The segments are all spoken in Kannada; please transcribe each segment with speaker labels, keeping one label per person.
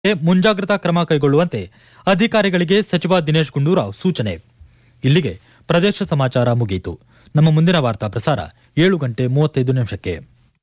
Speaker 1: ಮುಂಜಾಗ್ರತಾ ಕ್ರಮ ಕೈಗೊಳ್ಳುವಂತೆ ಅಧಿಕಾರಿಗಳಿಗೆ ಸಚಿವ ದಿನೇಶ್ ಗುಂಡೂರಾವ್ ಸೂಚನೆ ಇಲ್ಲಿಗೆ ಪ್ರದೇಶ ಸಮಾಚಾರ ಮುಗಿಯಿತು ನಮ್ಮ ಮುಂದಿನ ವಾರ್ತಾ ಪ್ರಸಾರ ಏಳು ಗಂಟೆ ಮೂವತ್ತೈದು ನಿಮಿಷಕ್ಕೆ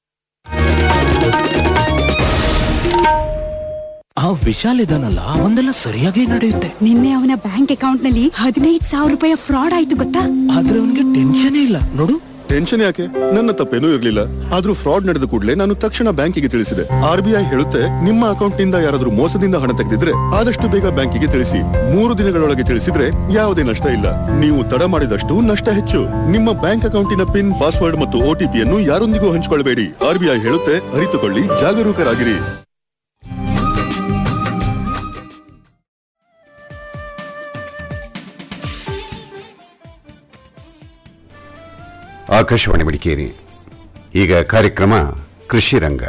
Speaker 2: ಆ ವಿಶಾಲ್ ಇದಾನಲ್ಲ ಒಂದೆಲ್ಲ ಸರಿಯಾಗಿ ನಡೆಯುತ್ತೆ
Speaker 3: ನಿನ್ನೆ ಅವನ ಬ್ಯಾಂಕ್ ಅಕೌಂಟ್ ನಲ್ಲಿ ಹದಿನೈದು ಸಾವಿರ ರೂಪಾಯಿ ಫ್ರಾಡ್ ಆಯ್ತು ಗೊತ್ತಾ
Speaker 2: ಆದ್ರೆ ಅವನಿಗೆ ಟೆನ್ಷನ್ ಇಲ್ಲ ನೋಡು
Speaker 4: ಟೆನ್ಷನ್ ಯಾಕೆ ನನ್ನ ತಪ್ಪೇನೂ ಇರ್ಲಿಲ್ಲ ಆದ್ರೂ ಫ್ರಾಡ್ ನಡೆದ ಕೂಡಲೇ ನಾನು ತಕ್ಷಣ ಬ್ಯಾಂಕಿಗೆ ತಿಳಿಸಿದೆ ಆರ್ಬಿಐ ಹೇಳುತ್ತೆ ನಿಮ್ಮ ಅಕೌಂಟ್ ನಿಂದ ಯಾರಾದ್ರೂ ಮೋಸದಿಂದ ಹಣ ತೆಗೆದಿದ್ರೆ ಆದಷ್ಟು ಬೇಗ ಬ್ಯಾಂಕಿಗೆ ತಿಳಿಸಿ ಮೂರು ದಿನಗಳೊಳಗೆ ತಿಳಿಸಿದ್ರೆ ಯಾವುದೇ ನಷ್ಟ ಇಲ್ಲ ನೀವು ತಡ ಮಾಡಿದಷ್ಟು ನಷ್ಟ ಹೆಚ್ಚು ನಿಮ್ಮ ಬ್ಯಾಂಕ್ ಅಕೌಂಟಿನ ಪಿನ್ ಪಾಸ್ವರ್ಡ್ ಮತ್ತು ಒಟಿಪಿಯನ್ನು ಯಾರೊಂದಿಗೂ ಹಂಚಿಕೊಳ್ಳಬೇಡಿ ಆರ್ಬಿಐ ಹೇಳುತ್ತೆ ಅರಿತುಕೊಳ್ಳಿ ಜಾಗರೂಕರಾಗಿರಿ
Speaker 5: ಆಕಾಶವಾಣಿ ಮಡಿಕೇರಿ ಈಗ ಕಾರ್ಯಕ್ರಮ ಕೃಷಿ ರಂಗ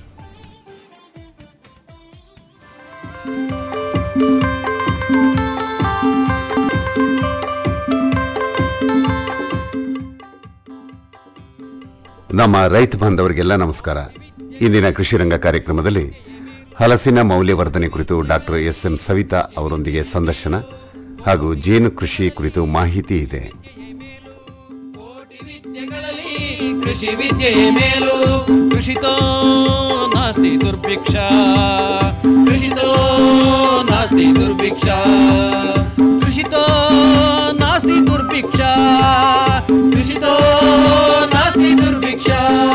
Speaker 5: ನಮ್ಮ ರೈತ ಬಾಂಧವರಿಗೆಲ್ಲ ನಮಸ್ಕಾರ ಇಂದಿನ ಕೃಷಿ ರಂಗ ಕಾರ್ಯಕ್ರಮದಲ್ಲಿ ಹಲಸಿನ ಮೌಲ್ಯವರ್ಧನೆ ಕುರಿತು ಡಾಕ್ಟರ್ ಎಸ್ ಎಂ ಸವಿತಾ ಅವರೊಂದಿಗೆ ಸಂದರ್ಶನ ಹಾಗೂ ಜೇನು ಕೃಷಿ ಕುರಿತು ಮಾಹಿತಿ ಇದೆ
Speaker 6: ವಿದ್ಯೆಗಳಲ್ಲಿ ಕೃಷಿ ವಿದ್ಯೆಯೇ ಮೇಲು ಕೃಷಿತೋ ನಾಸ್ತಿ ದುರ್ಭಿಕ್ಷ ಕೃಷಿತೋ ನಾಸ್ತಿ ದುರ್ಭಿಕ್ಷ ಕೃಷಿತೋ ನಾಸ್ತಿ ದುರ್ಭಿಕ್ಷ ಕೃಷಿತೋ ನಾಸ್ತಿ ದುರ್ಭಿಕ್ಷ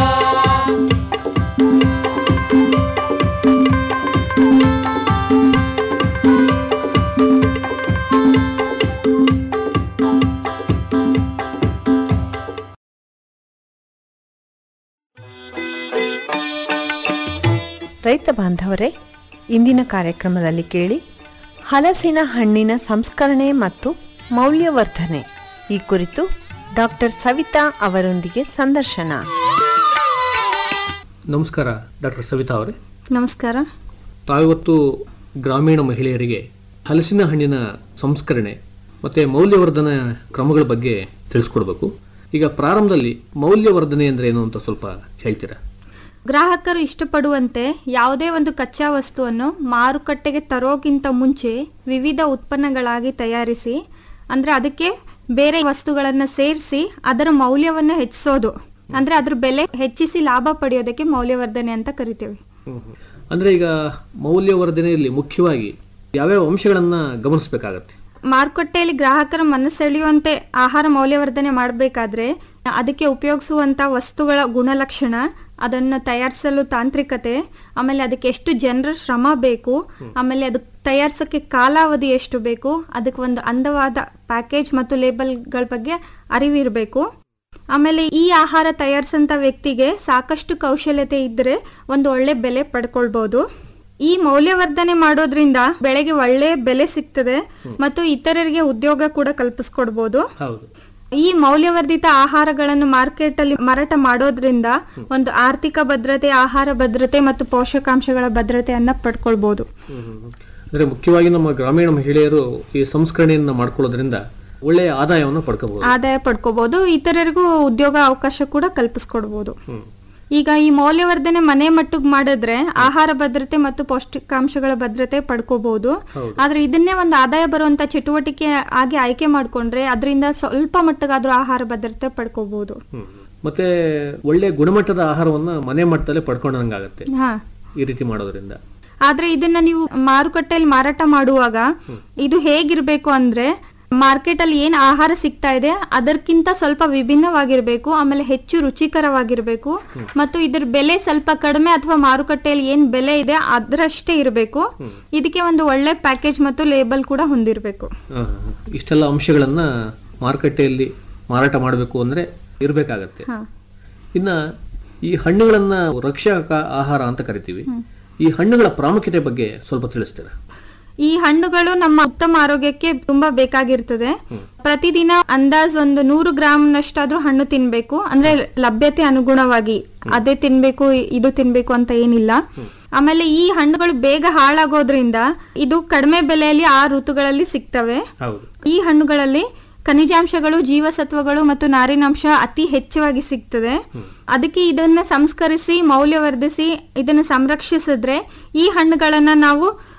Speaker 7: ರೈತ ಬಾಂಧವರೇ ಇಂದಿನ ಕಾರ್ಯಕ್ರಮದಲ್ಲಿ ಕೇಳಿ ಹಲಸಿನ ಹಣ್ಣಿನ ಸಂಸ್ಕರಣೆ ಮತ್ತು ಮೌಲ್ಯವರ್ಧನೆ ಈ ಕುರಿತು ಡಾಕ್ಟರ್ ಸವಿತಾ ಅವರೊಂದಿಗೆ ಸಂದರ್ಶನ
Speaker 8: ನಮಸ್ಕಾರ ಡಾಕ್ಟರ್ ಸವಿತಾ ಅವರೇ
Speaker 3: ನಮಸ್ಕಾರ
Speaker 8: ತಾವಿವತ್ತು ಗ್ರಾಮೀಣ ಮಹಿಳೆಯರಿಗೆ ಹಲಸಿನ ಹಣ್ಣಿನ ಸಂಸ್ಕರಣೆ ಮತ್ತು ಮೌಲ್ಯವರ್ಧನೆ ಕ್ರಮಗಳ ಬಗ್ಗೆ ತಿಳಿಸ್ಕೊಡ್ಬೇಕು ಈಗ ಪ್ರಾರಂಭದಲ್ಲಿ ಮೌಲ್ಯವರ್ಧನೆ ಅಂದ್ರೆ ಏನು ಅಂತ ಸ್ವಲ್ಪ ಹೇಳ್ತೀರಾ
Speaker 9: ಗ್ರಾಹಕರು ಇಷ್ಟಪಡುವಂತೆ ಯಾವುದೇ ಒಂದು ಕಚ್ಚಾ ವಸ್ತುವನ್ನು ಮಾರುಕಟ್ಟೆಗೆ ತರೋಕ್ಕಿಂತ ಮುಂಚೆ ವಿವಿಧ ಉತ್ಪನ್ನಗಳಾಗಿ ತಯಾರಿಸಿ ಅಂದ್ರೆ ಅದಕ್ಕೆ ಬೇರೆ ವಸ್ತುಗಳನ್ನು ಸೇರಿಸಿ ಅದರ ಮೌಲ್ಯವನ್ನು ಹೆಚ್ಚಿಸೋದು ಅಂದ್ರೆ ಅದ್ರ ಬೆಲೆ ಹೆಚ್ಚಿಸಿ ಲಾಭ ಪಡೆಯೋದಕ್ಕೆ ಮೌಲ್ಯವರ್ಧನೆ ಅಂತ ಕರಿತೀವಿ
Speaker 8: ಅಂದ್ರೆ ಈಗ ಮೌಲ್ಯವರ್ಧನೆಯಲ್ಲಿ ಮುಖ್ಯವಾಗಿ ಯಾವ್ಯಾವ ಅಂಶಗಳನ್ನ ಗಮನಿಸಬೇಕಾಗತ್ತೆ
Speaker 9: ಮಾರುಕಟ್ಟೆಯಲ್ಲಿ ಗ್ರಾಹಕರ ಮನಸೆಳೆಯುವಂತೆ ಆಹಾರ ಮೌಲ್ಯವರ್ಧನೆ ಮಾಡಬೇಕಾದ್ರೆ ಅದಕ್ಕೆ ಉಪಯೋಗಿಸುವಂತ ವಸ್ತುಗಳ ಗುಣಲಕ್ಷಣ ಅದನ್ನು ತಯಾರಿಸಲು ತಾಂತ್ರಿಕತೆ ಆಮೇಲೆ ಅದಕ್ಕೆ ಎಷ್ಟು ಜನರ ಶ್ರಮ ಬೇಕು ಆಮೇಲೆ ಅದಕ್ಕೆ ತಯಾರಿಸೋಕ್ಕೆ ಕಾಲಾವಧಿ ಎಷ್ಟು ಬೇಕು ಅದಕ್ಕೆ ಒಂದು ಅಂದವಾದ ಪ್ಯಾಕೇಜ್ ಮತ್ತು ಲೇಬಲ್ಗಳ ಬಗ್ಗೆ ಅರಿವಿರಬೇಕು ಆಮೇಲೆ ಈ ಆಹಾರ ತಯಾರಿಸಂತ ವ್ಯಕ್ತಿಗೆ ಸಾಕಷ್ಟು ಕೌಶಲ್ಯತೆ ಇದ್ರೆ ಒಂದು ಒಳ್ಳೆ ಬೆಲೆ ಪಡ್ಕೊಳ್ಬಹುದು ಈ ಮೌಲ್ಯವರ್ಧನೆ ಮಾಡೋದ್ರಿಂದ ಬೆಳೆಗೆ ಒಳ್ಳೆ ಬೆಲೆ ಸಿಗ್ತದೆ ಮತ್ತು ಇತರರಿಗೆ ಉದ್ಯೋಗ ಕೂಡ ಕಲ್ಪಿಸ್ಕೊಡ್ಬೋದು
Speaker 8: ಹೌದು
Speaker 9: ಈ ಮೌಲ್ಯವರ್ಧಿತ ಆಹಾರಗಳನ್ನು ಮಾರ್ಕೆಟ್ ಅಲ್ಲಿ ಮಾರಾಟ ಮಾಡೋದ್ರಿಂದ ಒಂದು ಆರ್ಥಿಕ ಭದ್ರತೆ ಆಹಾರ ಭದ್ರತೆ ಮತ್ತು ಪೋಷಕಾಂಶಗಳ ಭದ್ರತೆಯನ್ನ ಪಡ್ಕೊಳ್ಬಹುದು
Speaker 8: ಅಂದ್ರೆ ಮುಖ್ಯವಾಗಿ ನಮ್ಮ ಗ್ರಾಮೀಣ ಮಹಿಳೆಯರು ಈ ಸಂಸ್ಕರಣೆಯನ್ನ ಮಾಡ್ಕೊಳ್ಳೋದ್ರಿಂದ ಒಳ್ಳೆಯ ಆದಾಯವನ್ನು ಪಡ್ಕೋಬಹುದು
Speaker 9: ಆದಾಯ ಪಡ್ಕೋಬಹುದು ಇತರರಿಗೂ ಉದ್ಯೋಗ ಅವಕಾಶ ಕೂಡ ಕಲ್ಪಿಸ್ಕೊಡ್ಬೋದು ಈಗ ಈ ಮೌಲ್ಯವರ್ಧನೆ ಮನೆ ಮಟ್ಟಿಗೆ ಮಾಡಿದ್ರೆ ಆಹಾರ ಭದ್ರತೆ ಮತ್ತು ಪೌಷ್ಟಿಕಾಂಶಗಳ ಭದ್ರತೆ ಪಡ್ಕೋಬಹುದು ಆದ್ರೆ ಇದನ್ನೇ ಒಂದು ಆದಾಯ ಬರುವಂತ ಚಟುವಟಿಕೆ ಆಗಿ ಆಯ್ಕೆ ಮಾಡ್ಕೊಂಡ್ರೆ ಅದರಿಂದ ಸ್ವಲ್ಪ ಮಟ್ಟಿಗಾದ್ರೂ ಆಹಾರ ಭದ್ರತೆ ಪಡ್ಕೋಬಹುದು
Speaker 8: ಮತ್ತೆ ಒಳ್ಳೆ ಗುಣಮಟ್ಟದ ಆಹಾರವನ್ನ ಮನೆ ಮಟ್ಟದಲ್ಲೇ ಪಡ್ಕೊಂಡಂಗಾಗತ್ತೆ
Speaker 9: ಹಾ
Speaker 8: ಈ ರೀತಿ ಮಾಡೋದ್ರಿಂದ
Speaker 9: ಆದ್ರೆ ಇದನ್ನ ನೀವು ಮಾರುಕಟ್ಟೆಯಲ್ಲಿ ಮಾರಾಟ ಮಾಡುವಾಗ ಇದು ಹೇಗಿರ್ಬೇಕು ಅಂದ್ರೆ ಮಾರ್ಕೆಟ್ ಅಲ್ಲಿ ಏನ್ ಆಹಾರ ಸಿಗ್ತಾ ಇದೆ ಅದಕ್ಕಿಂತ ಸ್ವಲ್ಪ ವಿಭಿನ್ನವಾಗಿರ್ಬೇಕು ಆಮೇಲೆ ಹೆಚ್ಚು ರುಚಿಕರವಾಗಿರ್ಬೇಕು ಮತ್ತು ಇದ್ರ ಬೆಲೆ ಸ್ವಲ್ಪ ಕಡಿಮೆ ಅಥವಾ ಮಾರುಕಟ್ಟೆಯಲ್ಲಿ ಏನ್ ಬೆಲೆ ಇದೆ ಅದರಷ್ಟೇ ಇರಬೇಕು ಇದಕ್ಕೆ ಒಂದು ಒಳ್ಳೆ ಪ್ಯಾಕೇಜ್ ಮತ್ತು ಲೇಬಲ್ ಕೂಡ ಹೊಂದಿರಬೇಕು
Speaker 8: ಆ, ಇಷ್ಟೆಲ್ಲ ಅಂಶಗಳನ್ನ ಮಾರುಕಟ್ಟೆಯಲ್ಲಿ ಮಾರಾಟ ಮಾಡಬೇಕು ಅಂದ್ರೆ ಇರಬೇಕಾಗತ್ತೆ ಇನ್ನ ಈ ಹಣ್ಣುಗಳನ್ನ ರಕ್ಷಕ ಆಹಾರ ಅಂತ ಕರಿತೀವಿ ಈ ಹಣ್ಣುಗಳ ಪ್ರಾಮುಖ್ಯತೆ ಬಗ್ಗೆ ಸ್ವಲ್ಪ ತಿಳಿಸ್ತೀರಾ
Speaker 9: ಈ ಹಣ್ಣುಗಳು ನಮ್ಮ ಉತ್ತಮ ಆರೋಗ್ಯಕ್ಕೆ ತುಂಬಾ ಬೇಕಾಗಿರ್ತದೆ ಪ್ರತಿದಿನ ಅಂದಾಜ್ ಒಂದು ನೂರು ಗ್ರಾಮ್ ನಷ್ಟಾದ್ರೂ ಹಣ್ಣು ತಿನ್ಬೇಕು ಅಂದ್ರೆ ಲಭ್ಯತೆ ಅನುಗುಣವಾಗಿ ಅದೇ ತಿನ್ಬೇಕು ಇದು ತಿನ್ಬೇಕು ಅಂತ ಏನಿಲ್ಲ ಆಮೇಲೆ ಈ ಹಣ್ಣುಗಳು ಬೇಗ ಹಾಳಾಗೋದ್ರಿಂದ ಇದು ಕಡಿಮೆ ಬೆಲೆಯಲ್ಲಿ ಆ ಋತುಗಳಲ್ಲಿ ಸಿಗ್ತವೆ
Speaker 8: ಹೌದು
Speaker 9: ಈ ಹಣ್ಣುಗಳಲ್ಲಿ ಖನಿಜಾಂಶಗಳು ಜೀವಸತ್ವಗಳು ಮತ್ತು ನಾರಿನಾಂಶ ಅತಿ ಹೆಚ್ಚವಾಗಿ ಸಿಗ್ತದೆ ಅದಕ್ಕೆ ಇದನ್ನ ಸಂಸ್ಕರಿಸಿ ಮೌಲ್ಯವರ್ಧಿಸಿ ಇದನ್ನ ಸಂರಕ್ಷಿಸಿದ್ರೆ ಈ ಹಣ್ಣುಗಳನ್ನ ನಾವು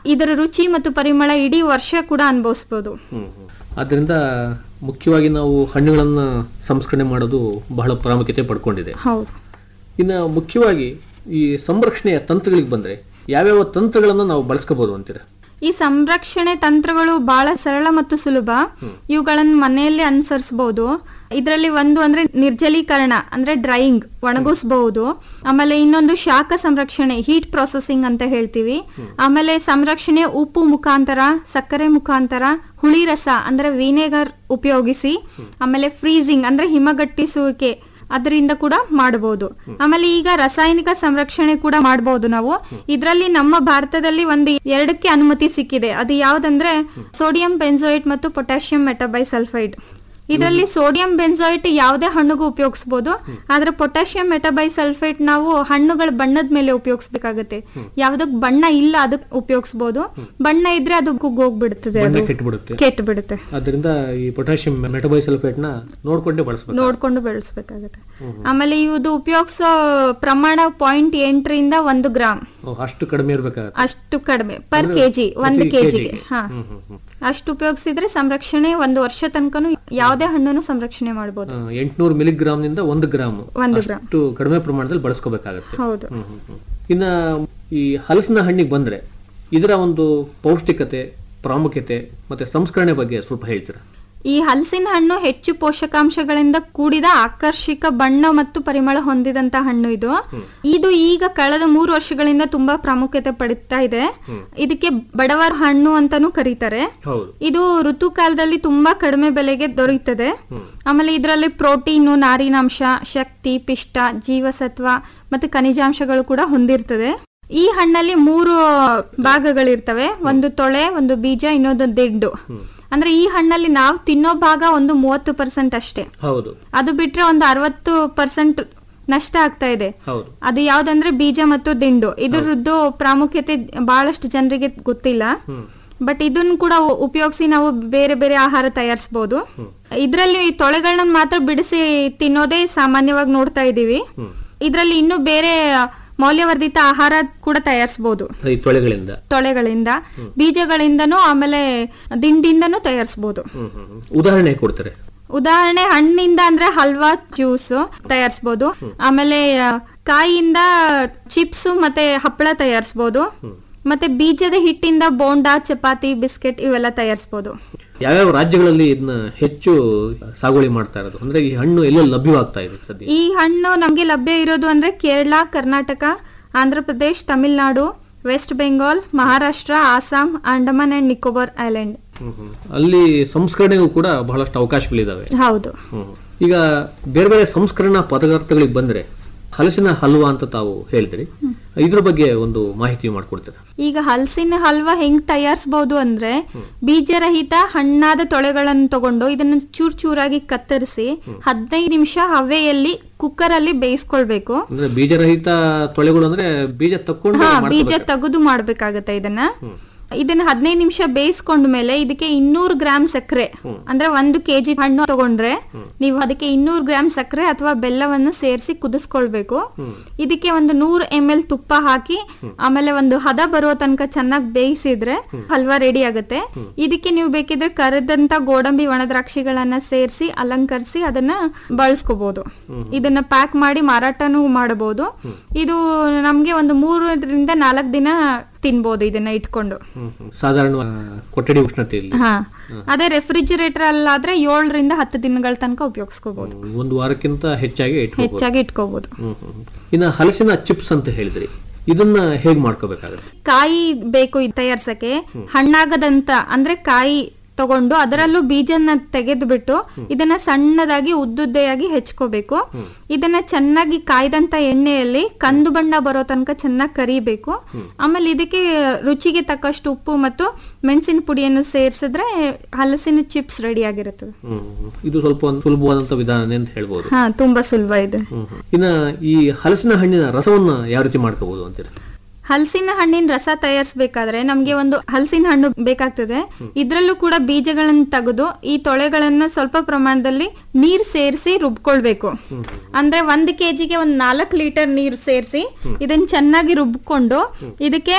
Speaker 9: ಇದರ ರುಚಿ ಮತ್ತು ಪರಿಮಳ ಇಡೀ ವರ್ಷ ಕೂಡ ಅನುಭವಿಸ್ಬೋದು
Speaker 8: ಆದ್ದರಿಂದ ಮುಖ್ಯವಾಗಿ ನಾವು ಹಣ್ಣುಗಳನ್ನ ಸಂಸ್ಕರಣೆ ಮಾಡೋದು ಬಹಳ ಪ್ರಾಮುಖ್ಯತೆ ಪಡ್ಕೊಂಡಿದೆ
Speaker 9: ಹೌದು
Speaker 8: ಇನ್ನು ಮುಖ್ಯವಾಗಿ ಈ ಸಂರಕ್ಷಣೆಯ ತಂತ್ರಗಳಿಗೆ ಬಂದ್ರೆ ಯಾವ್ಯಾವ ತಂತ್ರಗಳನ್ನ ನಾವು ಬಳಸ್ಕೋಬಹುದು ಅಂತೀರಾ
Speaker 9: ಈ ಸಂರಕ್ಷಣೆ ತಂತ್ರಗಳು ಬಹಳ ಸರಳ ಮತ್ತು ಸುಲಭ ಇವುಗಳನ್ನು ಮನೆಯಲ್ಲಿ ಅನುಸರಿಸಬಹುದು ಇದರಲ್ಲಿ ಒಂದು ಅಂದ್ರೆ ನಿರ್ಜಲೀಕರಣ ಅಂದ್ರೆ ಡ್ರೈಯಿಂಗ್ ಒಣಗಿಸಬಹುದು ಆಮೇಲೆ ಇನ್ನೊಂದು ಶಾಖ ಸಂರಕ್ಷಣೆ ಹೀಟ್ ಪ್ರೊಸೆಸಿಂಗ್ ಅಂತ ಹೇಳ್ತೀವಿ ಆಮೇಲೆ ಸಂರಕ್ಷಣೆ ಉಪ್ಪು ಮುಖಾಂತರ ಸಕ್ಕರೆ ಮುಖಾಂತರ ಹುಳಿ ರಸ ಅಂದ್ರೆ ವಿನೆಗರ್ ಉಪಯೋಗಿಸಿ ಆಮೇಲೆ ಫ್ರೀಸಿಂಗ್ ಅಂದ್ರೆ ಹಿಮಗಟ್ಟಿಸುವಿಕೆ ಅದರಿಂದ ಕೂಡ ಮಾಡಬಹುದು ಆಮೇಲೆ ಈಗ ರಾಸಾಯನಿಕ ಸಂರಕ್ಷಣೆ ಕೂಡ ಮಾಡಬಹುದು ನಾವು ಇದರಲ್ಲಿ ನಮ್ಮ ಭಾರತದಲ್ಲಿ ಒಂದು ಎರಡಕ್ಕೆ ಅನುಮತಿ ಸಿಕ್ಕಿದೆ ಅದು ಯಾವ್ದಂದ್ರೆ ಸೋಡಿಯಂ ಬೆನ್ಸೋಯಿಟ್ ಮತ್ತು ಪೊಟ್ಯಾಷಿಯಂ ಮೆಟಬೈಸಲ್ಫೈಡ್ ಇದರಲ್ಲಿ ಸೋಡಿಯಂ ಬೆನ್ಸೋಯಿಟ್ ಯಾವುದೇ ಹಣ್ಣುಗೂ ಉಪಯೋಗಿಸಬಹುದು ಆದ್ರೆ ಪೊಟ್ಯಾಷಿಯಂ ಮೆಟಬೈಸಲ್ಫೇಟ್ ನಾವು ಹಣ್ಣುಗಳ ಬಣ್ಣದ ಮೇಲೆ ಉಪಯೋಗಿಸ್ಬೇಕಾಗತ್ತೆ ಯಾವ್ದಕ್ ಬಣ್ಣ ಇಲ್ಲ ಅದಕ್ಕೆ ಉಪಯೋಗಿಸಬಹುದು ಬಣ್ಣ ಇದ್ರೆ ಅದು ಕುಗ್ಗೋಗ್ಬಿಡ್ತದೆ
Speaker 8: ಬಣ್ಣ
Speaker 9: ಅದು
Speaker 8: ಕೆಟ್ಟುಬಿಡುತ್ತೆ
Speaker 9: ಕೆಟ್ಟು ಬಿಡುತ್ತೆ
Speaker 8: ಅದರಿಂದ ಈ ಪೊಟ್ಯಾಷಿಯಂ ಮೆಟಬೈಸಲ್ಫೇಟ್ ನ ನೋಡ್ಕೊಂಡೇ ಬಳಸಬೇಕು
Speaker 9: ನೋಡ್ಕೊಂಡು ಬೆಳೆಸ್ಬೇಕಾಗತ್ತೆ ಆಮೇಲೆ ಇದು ಉಪಯೋಗಿಸೋ ಪ್ರಮಾಣ ಪಾಯಿಂಟ್ ಎಂಟರಿಂದ ಒಂದು ಗ್ರಾಮ್
Speaker 8: ಅಷ್ಟು ಕಡಿಮೆ ಇರ್ಬೇಕಾಗತ್ತೆ
Speaker 9: ಅಷ್ಟು ಕಡಿಮೆ ಪರ್
Speaker 8: ಅಂದ್ರೆ
Speaker 9: ಕೆಜಿ ಒಂದು
Speaker 8: ಪ್ರತಿ
Speaker 9: ಕೆಜಿಗೆ
Speaker 8: kg ಗೆ.
Speaker 9: ಹಾ
Speaker 8: ಹ್ಮ್, ಹ್ಮ್, ಹ್ಮ್.
Speaker 9: ಅಷ್ಟು ಉಪಯೋಗಿಸಿದ್ರೆ ಸಂರಕ್ಷಣೆ ಒಂದು ವರ್ಷ ತನಕನು ಯಾವುದೇ ಹಣ್ಣನ್ನು ಸಂರಕ್ಷಣೆ ಮಾಡಬಹುದು
Speaker 8: ಎಂಟುನೂರು ಮಿಲಿಗ್ರಾಮ್ ನಿಂದ ಒಂದು ಗ್ರಾಮ್
Speaker 9: ಒಂದು ಗ್ರಾಮ್
Speaker 8: ಅಷ್ಟು ಕಡಿಮೆ ಪ್ರಮಾಣದಲ್ಲಿ ಬಳಸ್ಕೋಬೇಕಾಗತ್ತೆ
Speaker 9: ಹೌದು
Speaker 8: ಹ್ಮ್, ಹ್ಮ್, ಹ್ಮ್. ಇನ್ನ ಈ ಹಲಸಿನ ಹಣ್ಣಿಗೆ ಬಂದ್ರೆ ಇದರ ಒಂದು ಪೌಷ್ಟಿಕತೆ ಪ್ರಾಮುಖ್ಯತೆ ಮತ್ತೆ ಸಂಸ್ಕರಣೆ ಬಗ್ಗೆ ಸ್ವಲ್ಪ ಹೇಳ್ತೀರಾ
Speaker 9: ಈ ಹಲಸಿನ ಹಣ್ಣು ಹೆಚ್ಚು ಪೋಷಕಾಂಶಗಳಿಂದ ಕೂಡಿದ ಆಕರ್ಷಕ ಬಣ್ಣ ಮತ್ತು ಪರಿಮಳ ಹೊಂದಿದಂತ ಹಣ್ಣು ಇದು ಇದು ಈಗ ಕಳೆದ ಮೂರು ವರ್ಷಗಳಿಂದ ತುಂಬಾ ಪ್ರಾಮುಖ್ಯತೆ ಪಡಿತಾ ಇದೆ ಇದಕ್ಕೆ ಬಡವರ ಹಣ್ಣು ಅಂತಾನೂ ಕರೀತಾರೆ
Speaker 8: ಹೌದು
Speaker 9: ಇದು ಋತುಕಾಲದಲ್ಲಿ ತುಂಬಾ ಕಡಿಮೆ ಬೆಲೆಗೆ ದೊರೆಯುತ್ತದೆ ಆಮೇಲೆ ಇದರಲ್ಲಿ ಪ್ರೋಟೀನು ನಾರಿನಾಂಶ ಶಕ್ತಿ ಪಿಷ್ಟ ಜೀವಸತ್ವ ಮತ್ತೆ ಖನಿಜಾಂಶಗಳು ಕೂಡ ಹೊಂದಿರ್ತದೆ ಈ ಹಣ್ಣಲ್ಲಿ ಮೂರು ಭಾಗಗಳಿರ್ತವೆ ಒಂದು ತೊಳೆ ಒಂದು ಬೀಜ ಇನ್ನೊಂದು ದಿಂಡು ಅಂದ್ರೆ ಈ ಹಣ್ಣಲ್ಲಿ ನಾವು ತಿನ್ನೋ ಭಾಗ ಒಂದು ಮೂವತ್ತು ಪರ್ಸೆಂಟ್ ಅಷ್ಟೇ
Speaker 8: ಹೌದು
Speaker 9: ಅದು ಬಿಟ್ರೆ ಒಂದು ಅರವತ್ತು ಪರ್ಸೆಂಟ್ ನಷ್ಟ ಆಗ್ತಾ ಇದೆ
Speaker 8: ಹೌದು
Speaker 9: ಅದು ಯಾವ್ದಂದ್ರೆ ಬೀಜ ಮತ್ತು ದಿಂಡು ಇದರದ್ದು ಪ್ರಾಮುಖ್ಯತೆ ಬಹಳಷ್ಟು ಜನರಿಗೆ ಗೊತ್ತಿಲ್ಲ ಬಟ್ ಇದನ್ನ ಕೂಡ ಉಪಯೋಗಿಸಿ ನಾವು ಬೇರೆ ಬೇರೆ ಆಹಾರ ತಯಾರಿಸಬಹುದು ಇದರಲ್ಲಿ ಈ ತೊಳೆಗಳನ್ನ ಮಾತ್ರ ಬಿಡಿಸಿ ತಿನ್ನೋದೇ ಸಾಮಾನ್ಯವಾಗಿ ನೋಡ್ತಾ ಇದೀವಿ ಇದರಲ್ಲಿ ಇನ್ನು ಬೇರೆ ಮೌಲ್ಯವರ್ಧಿತ ಆಹಾರ ಕೂಡ ತಯಾರಿಸಬಹುದು
Speaker 8: ಈ ತೊಳೆಗಳಿಂದ
Speaker 9: ತೊಳೆಗಳಿಂದ ಬೀಜಗಳಿಂದನೂ ಆಮೇಲೆ ದಿಂಡಿಂದನೂ ತಯಾರಿಸಬಹುದು
Speaker 8: ಹ್ಮ್, ಹ್ಮ್, ಹ್ಮ್. ಉದಾಹರಣೆ ಕೊಡ್ತಾರೆ
Speaker 9: ಉದಾಹರಣೆ ಹಣ್ಣಿಂದ ಅಂದ್ರೆ ಹಲ್ವಾ ಜ್ಯೂಸ್ ತಯಾರಿಸಬಹುದು ಆಮೇಲೆ ಆ, ಕಾಯಿಯಿಂದ ಚಿಪ್ಸ್ ಮತ್ತೆ ಹಪ್ಪಳ ತಯಾರಿಸಬಹುದು ಮತ್ತೆ ಬೀಜದ ಹಿಟ್ಟಿಂದ ಬೋಂಡಾ ಚಪಾತಿ ಬಿಸ್ಕೆಟ್ ಇವೆಲ್ಲ ತಯಾರಿಸಬಹುದು
Speaker 8: ಯಾವ್ಯಾವ ರಾಜ್ಯಗಳಲ್ಲಿ ಇದನ್ನ ಹೆಚ್ಚು ಸಾಗುವಳಿ ಮಾಡ್ತಾ ಇರೋದು ಅಂದ್ರೆ ಈ ಹಣ್ಣು ಎಲ್ಲೆಲ್ಲಿ ಲಭ್ಯವಾಗ್ತಾ ಇದೆ ಸದ್ಯ
Speaker 9: ಈ ಹಣ್ಣು ನಮ್ಗೆ ಲಭ್ಯ ಇರೋದು ಅಂದ್ರೆ Kerala Karnataka Andhra Pradesh Tamil Nadu west Bengal Maharashtra Assam Andaman and Nicobar island
Speaker 8: hmm, hmm. ಅಲ್ಲಿ ಸಂಸ್ಕರಣೆಗೂ ಕೂಡ ಬಹಳಷ್ಟು ಅವಕಾಶಗಳಿದಾವೆ
Speaker 9: ಹೌದು
Speaker 8: ಹ್ಮ್. ಈಗ ಬೇರೆ ಬೇರೆ ಸಂಸ್ಕರಣಾ ಪದಾರ್ಥಗಳಿಗೆ ಬಂದ್ರೆ ಹಲಸಿನ ಹಲ್ವಾ ಅಂತ ತಾವು ಹೇಳಿದ್ರಿ ಇದ್ರ ಬಗ್ಗೆ ಒಂದು ಮಾಹಿತಿ ಮಾಡ್ಕೊಡ್ತೀರಾ
Speaker 9: ಈಗ ಹಲಸಿನ ಹಲ್ವಾ ಹೆಂಗ್ ತಯಾರಿಸಬಹುದು ಅಂದ್ರೆ ಬೀಜರಹಿತ ಹಣ್ಣಾದ ತೊಳೆಗಳನ್ನು ತಗೊಂಡು ಇದನ್ನ ಚೂರ್ ಚೂರಾಗಿ ಕತ್ತರಿಸಿ ಹದಿನೈದು ನಿಮಿಷ ಹವೆಯಲ್ಲಿ ಕುಕ್ಕರ್ ಅಲ್ಲಿ ಬೇಯಿಸ್ಕೊಳ್ಬೇಕು
Speaker 8: ಅಂದ್ರೆ ಬೀಜರಹಿತ ತೊಳೆಗಳು ಅಂದ್ರೆ ಬೀಜ ತಕ್ಕೊಂಡು
Speaker 9: ಹಾ ಬೀಜ
Speaker 8: ಮಾಡ್ಕೋಬೇಕು.
Speaker 9: ತೆಗೆದು ಮಾಡ್ಬೇಕಾಗತ್ತೆ ಇದನ್ನ ಇದನ್ನ ಹದಿನೈದು ನಿಮಿಷ ಬೇಯಿಸ್ಕೊಂಡ ಮೇಲೆ ಇದಕ್ಕೆ ಇನ್ನೂರು ಗ್ರಾಮ್ ಸಕ್ಕರೆ ಅಂದ್ರೆ ಒಂದು ಕೆಜಿ ಹಣ್ಣು ತಗೊಂಡ್ರೆ ನೀವು ಅದಕ್ಕೆ ಇನ್ನೂರು ಗ್ರಾಮ್ ಸಕ್ಕರೆ ಅಥವಾ ಬೆಲ್ಲವನ್ನು ಸೇರಿಸಿ ಕುದಿಸ್ಕೊಳ್ಬೇಕು ಇದಕ್ಕೆ ಒಂದು ನೂರು ಎಂ ಎಲ್ ತುಪ್ಪ ಹಾಕಿ ಆಮೇಲೆ ಒಂದು ಹದ ಬರೋ ತನಕ ಚೆನ್ನಾಗಿ ಬೇಯಿಸಿದ್ರೆ ಹಲ್ವಾ ರೆಡಿ ಆಗುತ್ತೆ ಇದಕ್ಕೆ ನೀವು ಬೇಕಿದ್ರೆ ಕರೆದಂತ ಗೋಡಂಬಿ ಒಣ ದ್ರಾಕ್ಷಿಗಳನ್ನ ಸೇರಿಸಿ ಅಲಂಕರಿಸಿ ಅದನ್ನ ಬಳಸ್ಕೋಬಹುದು ಇದನ್ನ ಪ್ಯಾಕ್ ಮಾಡಿ ಮಾರಾಟನೂ ಮಾಡಬಹುದು ಇದು ನಮ್ಗೆ ಒಂದು ಮೂರರಿಂದ ನಾಲ್ಕು ದಿನ ತಿನ್ಬೋದು ಇದನ್ನ ಇಟ್ಕೊಂಡು
Speaker 8: ಹ್ಮ್, ಹ್ಮ್. ಸಾಧಾರಣ ಆ, ಕೊಠಡಿ ಉಷ್ಣತೆಯಲ್ಲಿ
Speaker 9: ಹಾ ಅದೇ ರೆಫ್ರಿಜಿರೇಟರ್ ಅಲ್ಲಾದ್ರೆ ಏಳರಿಂದ ಹತ್ತು ದಿನಗಳ ತನಕ ಉಪಯೋಗಿಸ್ಕೋಬಹುದು
Speaker 8: ಹ್ಮ್, ಒಂದು ವಾರಕ್ಕಿಂತ ಹೆಚ್ಚಾಗಿ ಇಟ್ಕೋಬಹುದು
Speaker 9: ಹೆಚ್ಚಾಗಿ ಇಟ್ಕೋಬಹುದು
Speaker 8: ಹ್ಮ್, ಹ್ಮ್, ಹ್ಮ್. ಇನ್ನ ಹಲಸಿನ ಚಿಪ್ಸ್ ಅಂತ ಹೇಳಿದ್ರಿ ಇದನ್ನ ಹೇಗ್ ಮಾಡ್ಕೋಬೇಕಾಗತ್ತೆ
Speaker 9: ಕಾಯಿ ಬೇಕು ಇದ್ ತಯಾರ್ಸಕ್ಕೆ ಹಣ್ಣಾಗದಂತ ಅಂದ್ರೆ ಕಾಯಿ ತಗೊಂಡು ಅದರಲ್ಲೂ ಬೀಜನ ತೆಗೆದು ಬಿಟ್ಟು ಇದನ್ನ ಸಣ್ಣದಾಗಿ ಉದ್ದುದ್ದೆಯಾಗಿ ಹೆಚ್ಕೋಬೇಕು ಇದನ್ನ ಚೆನ್ನಾಗಿ ಕಾಯ್ದಂತ ಎಣ್ಣೆಯಲ್ಲಿ ಕಂದು ಬಣ್ಣ ಬರೋ ತನಕ ಚೆನ್ನಾಗಿ ಕರಿಬೇಕು ಆಮೇಲೆ ಇದಕ್ಕೆ ರುಚಿಗೆ ತಕ್ಕಷ್ಟು ಉಪ್ಪು ಮತ್ತು ಮೆಣಸಿನ ಪುಡಿಯನ್ನು ಸೇರಿಸಿದ್ರೆ ಹಲಸಿನ ಚಿಪ್ಸ್ ರೆಡಿ ಆಗಿರುತ್ತದೆ
Speaker 8: ಹ್ಮ್, ಹ್ಮ್. ಇದು ಸ್ವಲ್ಪ ಒಂದು ಸುಲಭವಾದಂತ ವಿಧಾನ ಅಂತ ಹೇಳ್ಬೋದು
Speaker 9: ಹಾ ತುಂಬಾ ಸುಲಭ ಇದೆ
Speaker 8: ಹ್ಮ್, ಹ್ಮ್. ಇನ್ನ ಈ ಹಲಸಿನ ಹಣ್ಣಿನ ರಸವನ್ನ ಯಾವ ರೀತಿ ಮಾಡ್ಕೋಬಹುದು ಅಂತೀರಾ
Speaker 9: ಹಲಸಿನ ಹಣ್ಣಿನ ರಸ ತಯಾರಿಸಬೇಕಾದ್ರೆ ನಮ್ಗೆ ಒಂದು ಹಲಸಿನ ಹಣ್ಣು ಬೇಕಾಗ್ತದೆ ಇದ್ರಲ್ಲೂ ಕೂಡ ಬೀಜಗಳನ್ನ ತೆಗೆದು ಈ ತೊಳೆಗಳನ್ನ ಸ್ವಲ್ಪ ಪ್ರಮಾಣದಲ್ಲಿ ನೀರ್ ಸೇರಿಸಿ ರುಬ್ಕೊಳ್ಬೇಕು ಅಂದ್ರೆ ಒಂದ್ ಕೆಜಿಗೆ ಒಂದ್ ನಾಲ್ಕು ಲೀಟರ್ ನೀರು ಸೇರಿಸಿ ಇದನ್ನ ಚೆನ್ನಾಗಿ ರುಬ್ಕೊಂಡು ಇದಕ್ಕೆ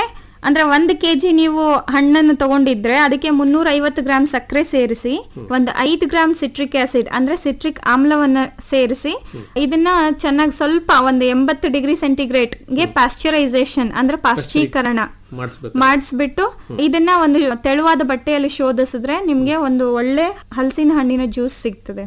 Speaker 9: ಅಂದ್ರೆ ಒಂದ್ ಕೆಜಿ ನೀವು ಹಣ್ಣನ್ನು ತಗೊಂಡಿದ್ರೆ ಅದಕ್ಕೆ ಮುನ್ನೂರ ಐವತ್ತು ಗ್ರಾಮ್ ಸಕ್ಕರೆ ಸೇರಿಸಿ ಒಂದು ಐದು ಗ್ರಾಮ್ ಸಿಟ್ರಿಕ್ ಆಸಿಡ್ ಅಂದ್ರೆ ಸಿಟ್ರಿಕ್ ಆಮ್ಲವನ್ನ ಸೇರಿಸಿ ಇದನ್ನ ಚೆನ್ನಾಗಿ ಸ್ವಲ್ಪ ಒಂದು ಎಂಬತ್ತು ಡಿಗ್ರಿ ಸೆಂಟಿಗ್ರೇಡ್ಗೆ ಪಾಶ್ಚರೈಸೇಷನ್ ಅಂದ್ರೆ ಪಾಶ್ಚೀಕರಣ
Speaker 8: ಮಾಡಿಸ್ಬೇಕು
Speaker 9: ಮಾಡಿಸ್ಬಿಟ್ಟು ಇದನ್ನ ಒಂದು ತೆಳುವಾದ ಬಟ್ಟೆಯಲ್ಲಿ ಶೋಧಿಸಿದ್ರೆ ನಿಮ್ಗೆ ಒಂದು ಒಳ್ಳೆ ಹಲಸಿನ ಹಣ್ಣಿನ ಜ್ಯೂಸ್ ಸಿಗ್ತದೆ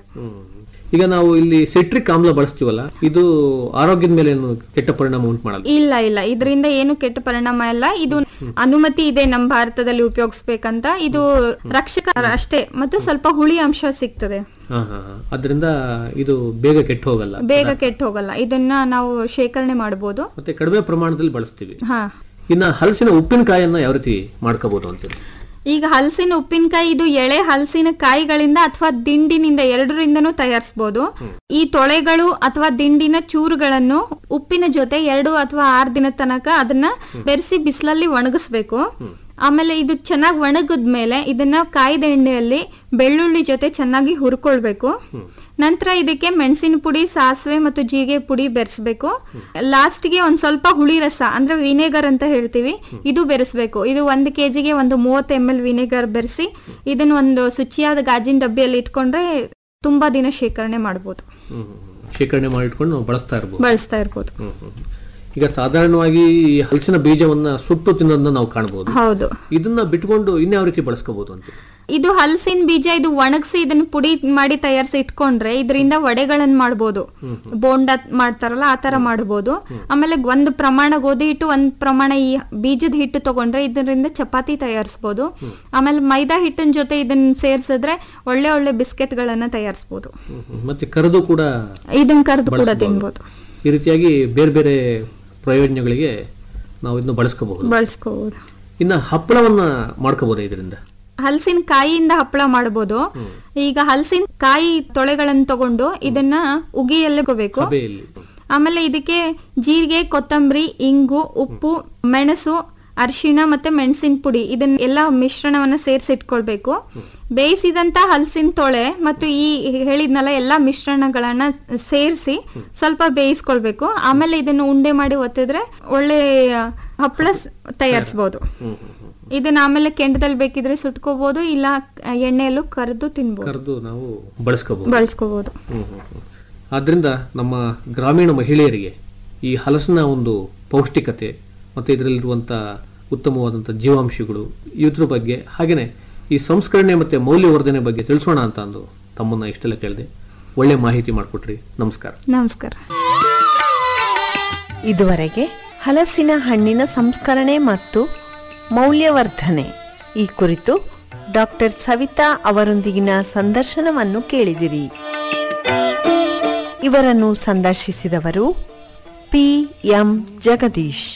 Speaker 8: ಈಗ ನಾವು ಇಲ್ಲಿ ಸಿಟ್ರಿಕ್ ಆಮ್ಲ ಬಳಸ್ತೀವಲ್ಲ ಇದು ಆರೋಗ್ಯದ ಮೇಲೆ ಏನು ಕೆಟ್ಟ ಪರಿಣಾಮ ಉಂಟು ಮಾಡಲ್ಲ
Speaker 9: ಇಲ್ಲ ಇಲ್ಲ ಇದರಿಂದ ಏನು ಕೆಟ್ಟ ಪರಿಣಾಮ ಇಲ್ಲ ಇದು ಅನುಮತಿ ಇದೆ ನಮ್ಮ ಭಾರತದಲ್ಲಿ ಉಪಯೋಗಿಸ್ಬೇಕಂತ ಇದು ರಕ್ಷಕ ಅಷ್ಟೇ ಮತ್ತು ಸ್ವಲ್ಪ ಹುಳಿ ಅಂಶ ಸಿಗ್ತದೆ
Speaker 8: ಹಾ ಹಾ ಹಾ. ಅದರಿಂದ ಇದು ಬೇಗ ಕೆಟ್ಟು ಹೋಗಲ್ಲ
Speaker 9: ಬೇಗ ಕೆಟ್ಟು ಹೋಗಲ್ಲ ಇದನ್ನ ನಾವು ಶೇಖರಣೆ ಮಾಡಬಹುದು
Speaker 8: ಮತ್ತೆ ಕಡಿಮೆ ಪ್ರಮಾಣದಲ್ಲಿ ಬಳಸ್ತೀವಿ
Speaker 9: ಹಾ
Speaker 8: ಇನ್ನ ಹಲಸಿನ ಉಪ್ಪಿನಕಾಯಿಯನ್ನ ಯಾವ ರೀತಿ ಮಾಡ್ಕೋಬಹುದು ಅಂತೇಳಿ
Speaker 9: ಈಗ ಹಲಸಿನ ಉಪ್ಪಿನಕಾಯಿ ಇದು ಎಳೆ ಹಲಸಿನ ಕಾಯಿಗಳಿಂದ ಅಥವಾ ದಿಂಡಿನಿಂದ ಎರಡರಿಂದನೂ ತಯಾರಿಸಬಹುದು ಈ ತೊಳೆಗಳು ಅಥವಾ ದಿಂಡಿನ ಚೂರುಗಳನ್ನು ಉಪ್ಪಿನ ಜೊತೆ ಎರಡು ಅಥವಾ ಆರು ದಿನ ತನಕ ಅದನ್ನ ಬೆರೆಸಿ ಬಿಸಿಲಲ್ಲಿ ಒಣಗಿಸ್ಬೇಕು ಆಮೇಲೆ ಇದು ಚೆನ್ನಾಗಿ ಒಣಗಿದ್ಮೇಲೆ ಇದನ್ನ ಕಾಯ್ದ ಎಣ್ಣೆಯಲ್ಲಿ ಬೆಳ್ಳುಳ್ಳಿ ಜೊತೆ ಚೆನ್ನಾಗಿ ಹುರ್ಕೊಳ್ಬೇಕು ನಂತರ ಇದಕ್ಕೆ ಮೆಣಸಿನ ಪುಡಿ ಸಾಸಿವೆ ಮತ್ತು ಜೀರಿಗೆ ಪುಡಿ ಬೆರೆಸ್ಬೇಕು ಲಾಸ್ಟ್ಗೆ ಒಂದ್ ಸ್ವಲ್ಪ ಹುಳಿ ರಸ ಅಂದ್ರೆ ವಿನೆಗರ್ ಅಂತ ಹೇಳ್ತೀವಿ ಇದು ಬೆರೆಸ್ಬೇಕು ಇದು ಒಂದು ಕೆಜಿಗೆ ಒಂದು ಮೂವತ್ತು ಎಮ್ ಎಲ್ ವಿನೆಗರ್ ಬೆರೆಸಿ ಇದನ್ನ ಒಂದು ಶುಚಿಯಾದ ಗಾಜಿನ ಡಬ್ಬಿಯಲ್ಲಿ ಇಟ್ಕೊಂಡ್ರೆ ತುಂಬಾ ದಿನ ಶೇಖರಣೆ ಮಾಡ್ಬೋದು
Speaker 8: ಹ್ಮ್, ಹ್ಮ್, ಹ್ಮ್. ಶೇಖರಣೆ ಮಾಡಿಟ್ಕೊಂಡು ನಾವು ಬಳಸ್ತಾ ಇರ್ಬೋದು
Speaker 9: ಬಳಸ್ತಾ ಇರ್ಬೋದು
Speaker 8: ಹ್ಮ್, ಹ್ಮ್, ಹ್ಮ್. ಈಗ ಸಾಧಾರಣವಾಗಿ ಈ ಹಲಸಿನ ಬೀಜವನ್ನ ಸುಟ್ಟು ತಿನ್ನೋದನ್ನ ನಾವು ಕಾಣಬಹುದು
Speaker 9: ಹೌದು
Speaker 8: ಇದನ್ನ ಬಿಟ್ಕೊಂಡು ಇನ್ಯಾವ ರೀತಿ ಬಳಸ್ಕೋಬಹುದು ಅಂತ
Speaker 9: ಇದು ಹಲಸಿನ ಬೀಜ ಇದು ಒಣಗಿಸಿ ಇದನ್ನ ಪುಡಿ ಮಾಡಿ ತಯಾರಿಸಿ ಇಟ್ಕೊಂಡ್ರೆ ಇದರಿಂದ ವಡೆಗಳನ್ನ ಮಾಡ್ಬೋದು ಬೋಂಡ ಮಾಡ್ತಾರಲ್ಲ ಆ ತರ ಮಾಡ್ಬೋದು ಆಮೇಲೆ ಒಂದು ಪ್ರಮಾಣ ಗೋಧಿ ಹಿಟ್ಟು ಒಂದ್ ಪ್ರಮಾಣ ಈ ಬೀಜದ ಹಿಟ್ಟು ತಗೊಂಡ್ರೆ ಇದರಿಂದ ಚಪಾತಿ ತಯಾರಿಸ್ಬೋದು ಆಮೇಲೆ ಮೈದಾ ಹಿಟ್ಟಿನ ಜೊತೆ ಇದನ್ನ ಸೇರ್ಸಿದ್ರೆ ಒಳ್ಳೆ ಒಳ್ಳೆ ಬಿಸ್ಕೆಟ್ ಗಳನ್ನ ತಯಾರಿಸ್ಬೋದು
Speaker 8: ಹ್ಮ್, ಹ್ಮ್. ಮತ್ತೆ ಕರೆದು ಕೂಡ
Speaker 9: ಇದನ್ನ ಕರೆದು ಕೂಡ
Speaker 8: ಬಳಸ್ಬೋದು.
Speaker 9: ತಿನ್ಬೋದು
Speaker 8: ಈ ರೀತಿಯಾಗಿ ಬೇರೆ ಬೇರೆ ಪ್ರಯೋಜನಗಳಿಗೆ ನಾವು ಇದನ್ನ ಬಳಸ್ಕೋಬಹುದು
Speaker 9: ಬಳಸ್ಕೋಬಹುದು
Speaker 8: ಇನ್ನ ಹಪ್ಪಳವನ್ನ ಮಾಡ್ಕೋಬಹುದು ಇದರಿಂದ
Speaker 9: ಹಲಸಿನ ಕಾಯಿಯಿಂದ ಹಪ್ಪಳ ಮಾಡಬಹುದು ಈಗ ಹಲಸಿನ ಕಾಯಿ ತೊಳೆಗಳನ್ನು ತಗೊಂಡು ಇದನ್ನ ಉಗಿಯಲ್ಲಿ ಹೋಗ್ಬೇಕು
Speaker 8: ಹಬೆಯಲ್ಲಿ
Speaker 9: ಆಮೇಲೆ ಇದಕ್ಕೆ ಜೀರಿಗೆ ಕೊತ್ತಂಬರಿ ಇಂಗು ಉಪ್ಪು ಮೆಣಸು ಅರಿಶಿಣ ಮತ್ತೆ ಮೆಣಸಿನ ಪುಡಿ ಇದನ್ನ ಎಲ್ಲ ಮಿಶ್ರಣವನ್ನ ಸೇರಿಸಿ ಇಟ್ಕೊಳ್ಬೇಕು ಬೇಯಿಸಿದಂತ ಹಲಸಿನ ತೊಳೆ ಮತ್ತು ಈ ಹೇಳಿದ್ನಲ್ಲ ಎಲ್ಲ ಮಿಶ್ರಣಗಳನ್ನ ಸೇರಿಸಿ ಸ್ವಲ್ಪ ಬೇಯಿಸ್ಕೊಳ್ಬೇಕು ಆಮೇಲೆ ಇದನ್ನ ಉಂಡೆ ಮಾಡಿ ಒತ್ತಿದ್ರೆ ಒಳ್ಳೆ ಹಪ್ಪಳ ಸ್- ತಯಾರಿಸ್ಬೋದು ಇದನ್ನ ಆಮೇಲೆ ಕೆಂಡದಲ್ಲಿ ಬೇಕಿದ್ರೆ ಸುಟ್ಕೋಬಹುದು ಇಲ್ಲ ಎಣ್ಣೆಯಲ್ಲೂ ಕರೆದು ತಿನ್ಬೋದು
Speaker 8: ಕರೆದು ನಾವು ಬಳಸ್ಕೋಬಹುದು
Speaker 9: ಬಳಸ್ಕೋಬಹುದು
Speaker 8: ಆದ್ರಿಂದ ನಮ್ಮ ಗ್ರಾಮೀಣ ಮಹಿಳೆಯರಿಗೆ ಈ ಹಲಸಿನ ಒಂದು ಪೌಷ್ಟಿಕತೆ ಮತ್ತು ಇದರಲ್ಲಿರುವಂಥ ಉತ್ತಮವಾದಂಥ ಜೀವಾಂಶಗಳು ಇದ್ರ ಬಗ್ಗೆ ಹಾಗೆಯೇ ಈ ಸಂಸ್ಕರಣೆ ಮತ್ತು ಮೌಲ್ಯವರ್ಧನೆ ಬಗ್ಗೆ ತಿಳಿಸೋಣ ಅಂತ ಅಂದು ತಮ್ಮನ್ನ ಇಷ್ಟೆಲ್ಲ ಕೇಳಿದೆ ಒಳ್ಳೆ ಮಾಹಿತಿ ಮಾಡಿಕೊಟ್ರಿ ನಮಸ್ಕಾರ
Speaker 9: ನಮಸ್ಕಾರ
Speaker 7: ಇದುವರೆಗೆ ಹಲಸಿನ ಹಣ್ಣಿನ ಸಂಸ್ಕರಣೆ ಮತ್ತು ಮೌಲ್ಯವರ್ಧನೆ ಈ ಕುರಿತು ಡಾಕ್ಟರ್ ಸವಿತಾ ಅವರೊಂದಿಗಿನ ಸಂದರ್ಶನವನ್ನು ಕೇಳಿದಿರಿ ಇವರನ್ನು ಸಂದರ್ಶಿಸಿದವರು ಪಿ ಎಂ ಜಗದೀಶ್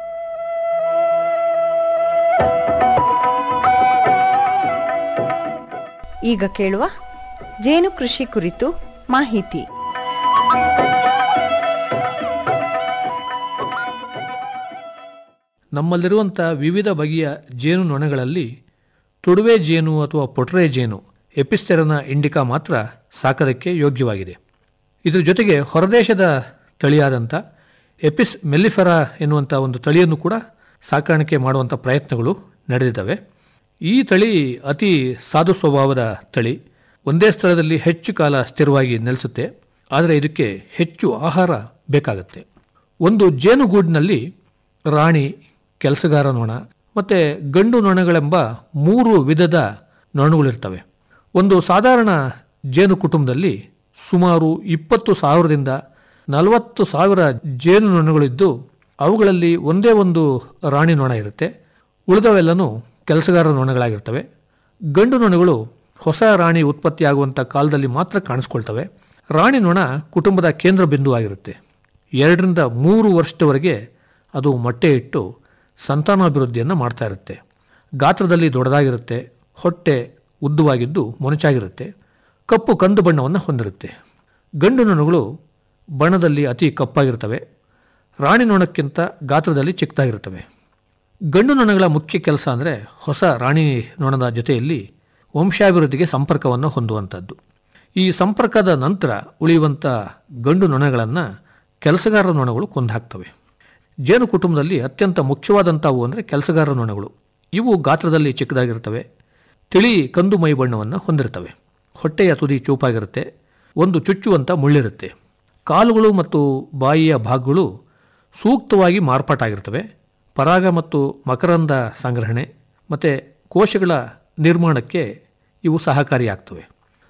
Speaker 7: ಈಗ ಕೇಳುವ ಜೇನು ಕೃಷಿ ಕುರಿತು ಮಾಹಿತಿ
Speaker 10: ನಮ್ಮಲ್ಲಿರುವಂಥ ವಿವಿಧ ಬಗೆಯ ಜೇನು ನೊಣಗಳಲ್ಲಿ ತುಡುವೆ ಜೇನು ಅಥವಾ ಪೊಟ್ರೆ ಜೇನು ಎಪಿಸ್ಟೆರನ ಇಂಡಿಕಾ ಮಾತ್ರ ಸಾಕೋದಕ್ಕೆ ಯೋಗ್ಯವಾಗಿದೆ ಇದ್ರ ಜೊತೆಗೆ ಹೊರದೇಶದ ತಳಿಯಾದಂಥ ಎಪಿಸ್ ಮೆಲ್ಲಿಫೆರಾ ಎನ್ನುವಂಥ ಒಂದು ತಳಿಯನ್ನು ಕೂಡ ಸಾಕಾಣಿಕೆ ಮಾಡುವಂಥ ಪ್ರಯತ್ನಗಳು ನಡೆದಿದ್ದಾವೆ ಈ ತಳಿ ಅತಿ ಸಾಧು ಸ್ವಭಾವದ ತಳಿ ಒಂದೇ ಸ್ಥಳದಲ್ಲಿ ಹೆಚ್ಚು ಕಾಲ ಸ್ಥಿರವಾಗಿ ನೆಲೆಸುತ್ತೆ ಆದರೆ ಇದಕ್ಕೆ ಹೆಚ್ಚು ಆಹಾರ ಬೇಕಾಗುತ್ತೆ ಒಂದು ಜೇನುಗೂಡಿನಲ್ಲಿ ರಾಣಿ ಕೆಲಸಗಾರ ನೊಣ ಮತ್ತು ಗಂಡು ನೊಣಗಳೆಂಬ ಮೂರು ವಿಧದ ನೊಣಗಳಿರ್ತವೆ ಒಂದು ಸಾಧಾರಣ ಜೇನು ಕುಟುಂಬದಲ್ಲಿ ಸುಮಾರು ಇಪ್ಪತ್ತು ಸಾವಿರದಿಂದ ನಲವತ್ತು ಸಾವಿರ ಜೇನು ನೊಣಗಳಿದ್ದು ಅವುಗಳಲ್ಲಿ ಒಂದೇ ಒಂದು ರಾಣಿ ನೊಣ ಇರುತ್ತೆ ಉಳಿದವೆಲ್ಲನೂ ಕೆಲಸಗಾರ ನೊಣಗಳಾಗಿರ್ತವೆ ಗಂಡು ನೊಣಗಳು ಹೊಸ ರಾಣಿ ಉತ್ಪತ್ತಿಯಾಗುವಂಥ ಕಾಲದಲ್ಲಿ ಮಾತ್ರ ಕಾಣಿಸ್ಕೊಳ್ತವೆ ರಾಣಿ ನೊಣ ಕುಟುಂಬದ ಕೇಂದ್ರ ಬಿಂದುವಾಗಿರುತ್ತೆ ಎರಡರಿಂದ ಮೂರು ವರ್ಷದವರೆಗೆ ಅದು ಮೊಟ್ಟೆ ಇಟ್ಟು ಸಂತಾನಾಭಿವೃದ್ಧಿಯನ್ನು ಮಾಡ್ತಾ ಇರುತ್ತೆ ಗಾತ್ರದಲ್ಲಿ ದೊಡ್ಡದಾಗಿರುತ್ತೆ ಹೊಟ್ಟೆ ಉದ್ದವಾಗಿದ್ದು ಮೊನಚಾಗಿರುತ್ತೆ ಕಪ್ಪು ಕಂದು ಬಣ್ಣವನ್ನು ಹೊಂದಿರುತ್ತೆ ಗಂಡು ನೊಣಗಳು ಬಣ್ಣದಲ್ಲಿ ಅತಿ ಕಪ್ಪಾಗಿರ್ತವೆ ರಾಣಿ ನೊಣಕ್ಕಿಂತ ಗಾತ್ರದಲ್ಲಿ ಚಿಕ್ಕದಾಗಿರ್ತವೆ ಗಂಡು ನೊಣಗಳ ಮುಖ್ಯ ಕೆಲಸ ಅಂದರೆ ಹೊಸ ರಾಣಿ ನೊಣದ ಜೊತೆಯಲ್ಲಿ ವಂಶಾಭಿವೃದ್ಧಿಗೆ ಸಂಪರ್ಕವನ್ನು ಹೊಂದುವಂಥದ್ದು ಈ ಸಂಪರ್ಕದ ನಂತರ ಉಳಿಯುವಂಥ ಗಂಡು ನೊಣಗಳನ್ನು ಕೆಲಸಗಾರ ನೊಣಗಳು ಕೊಂದು ಹಾಕ್ತವೆ ಜೇನು ಕುಟುಂಬದಲ್ಲಿ ಅತ್ಯಂತ ಮುಖ್ಯವಾದಂಥವು ಅಂದರೆ ಕೆಲಸಗಾರ ನೊಣಗಳು ಇವು ಗಾತ್ರದಲ್ಲಿ ಚಿಕ್ಕದಾಗಿರ್ತವೆ ತಿಳಿ ಕಂದು ಮೈ ಬಣ್ಣವನ್ನು ಹೊಂದಿರ್ತವೆ ಹೊಟ್ಟೆಯ ತುದಿ ಚೂಪಾಗಿರುತ್ತೆ ಒಂದು ಚುಚ್ಚುವಂಥ ಮುಳ್ಳಿರುತ್ತೆ ಕಾಲುಗಳು ಮತ್ತು ಬಾಯಿಯ ಭಾಗಗಳು ಸೂಕ್ತವಾಗಿ ಮಾರ್ಪಾಟಾಗಿರ್ತವೆ ಪರಾಗ ಮತ್ತು ಮಕರಂದ ಸಂಗ್ರಹಣೆ ಮತ್ತು ಕೋಶಗಳ ನಿರ್ಮಾಣಕ್ಕೆ ಇವು ಸಹಕಾರಿಯಾಗ್ತವೆ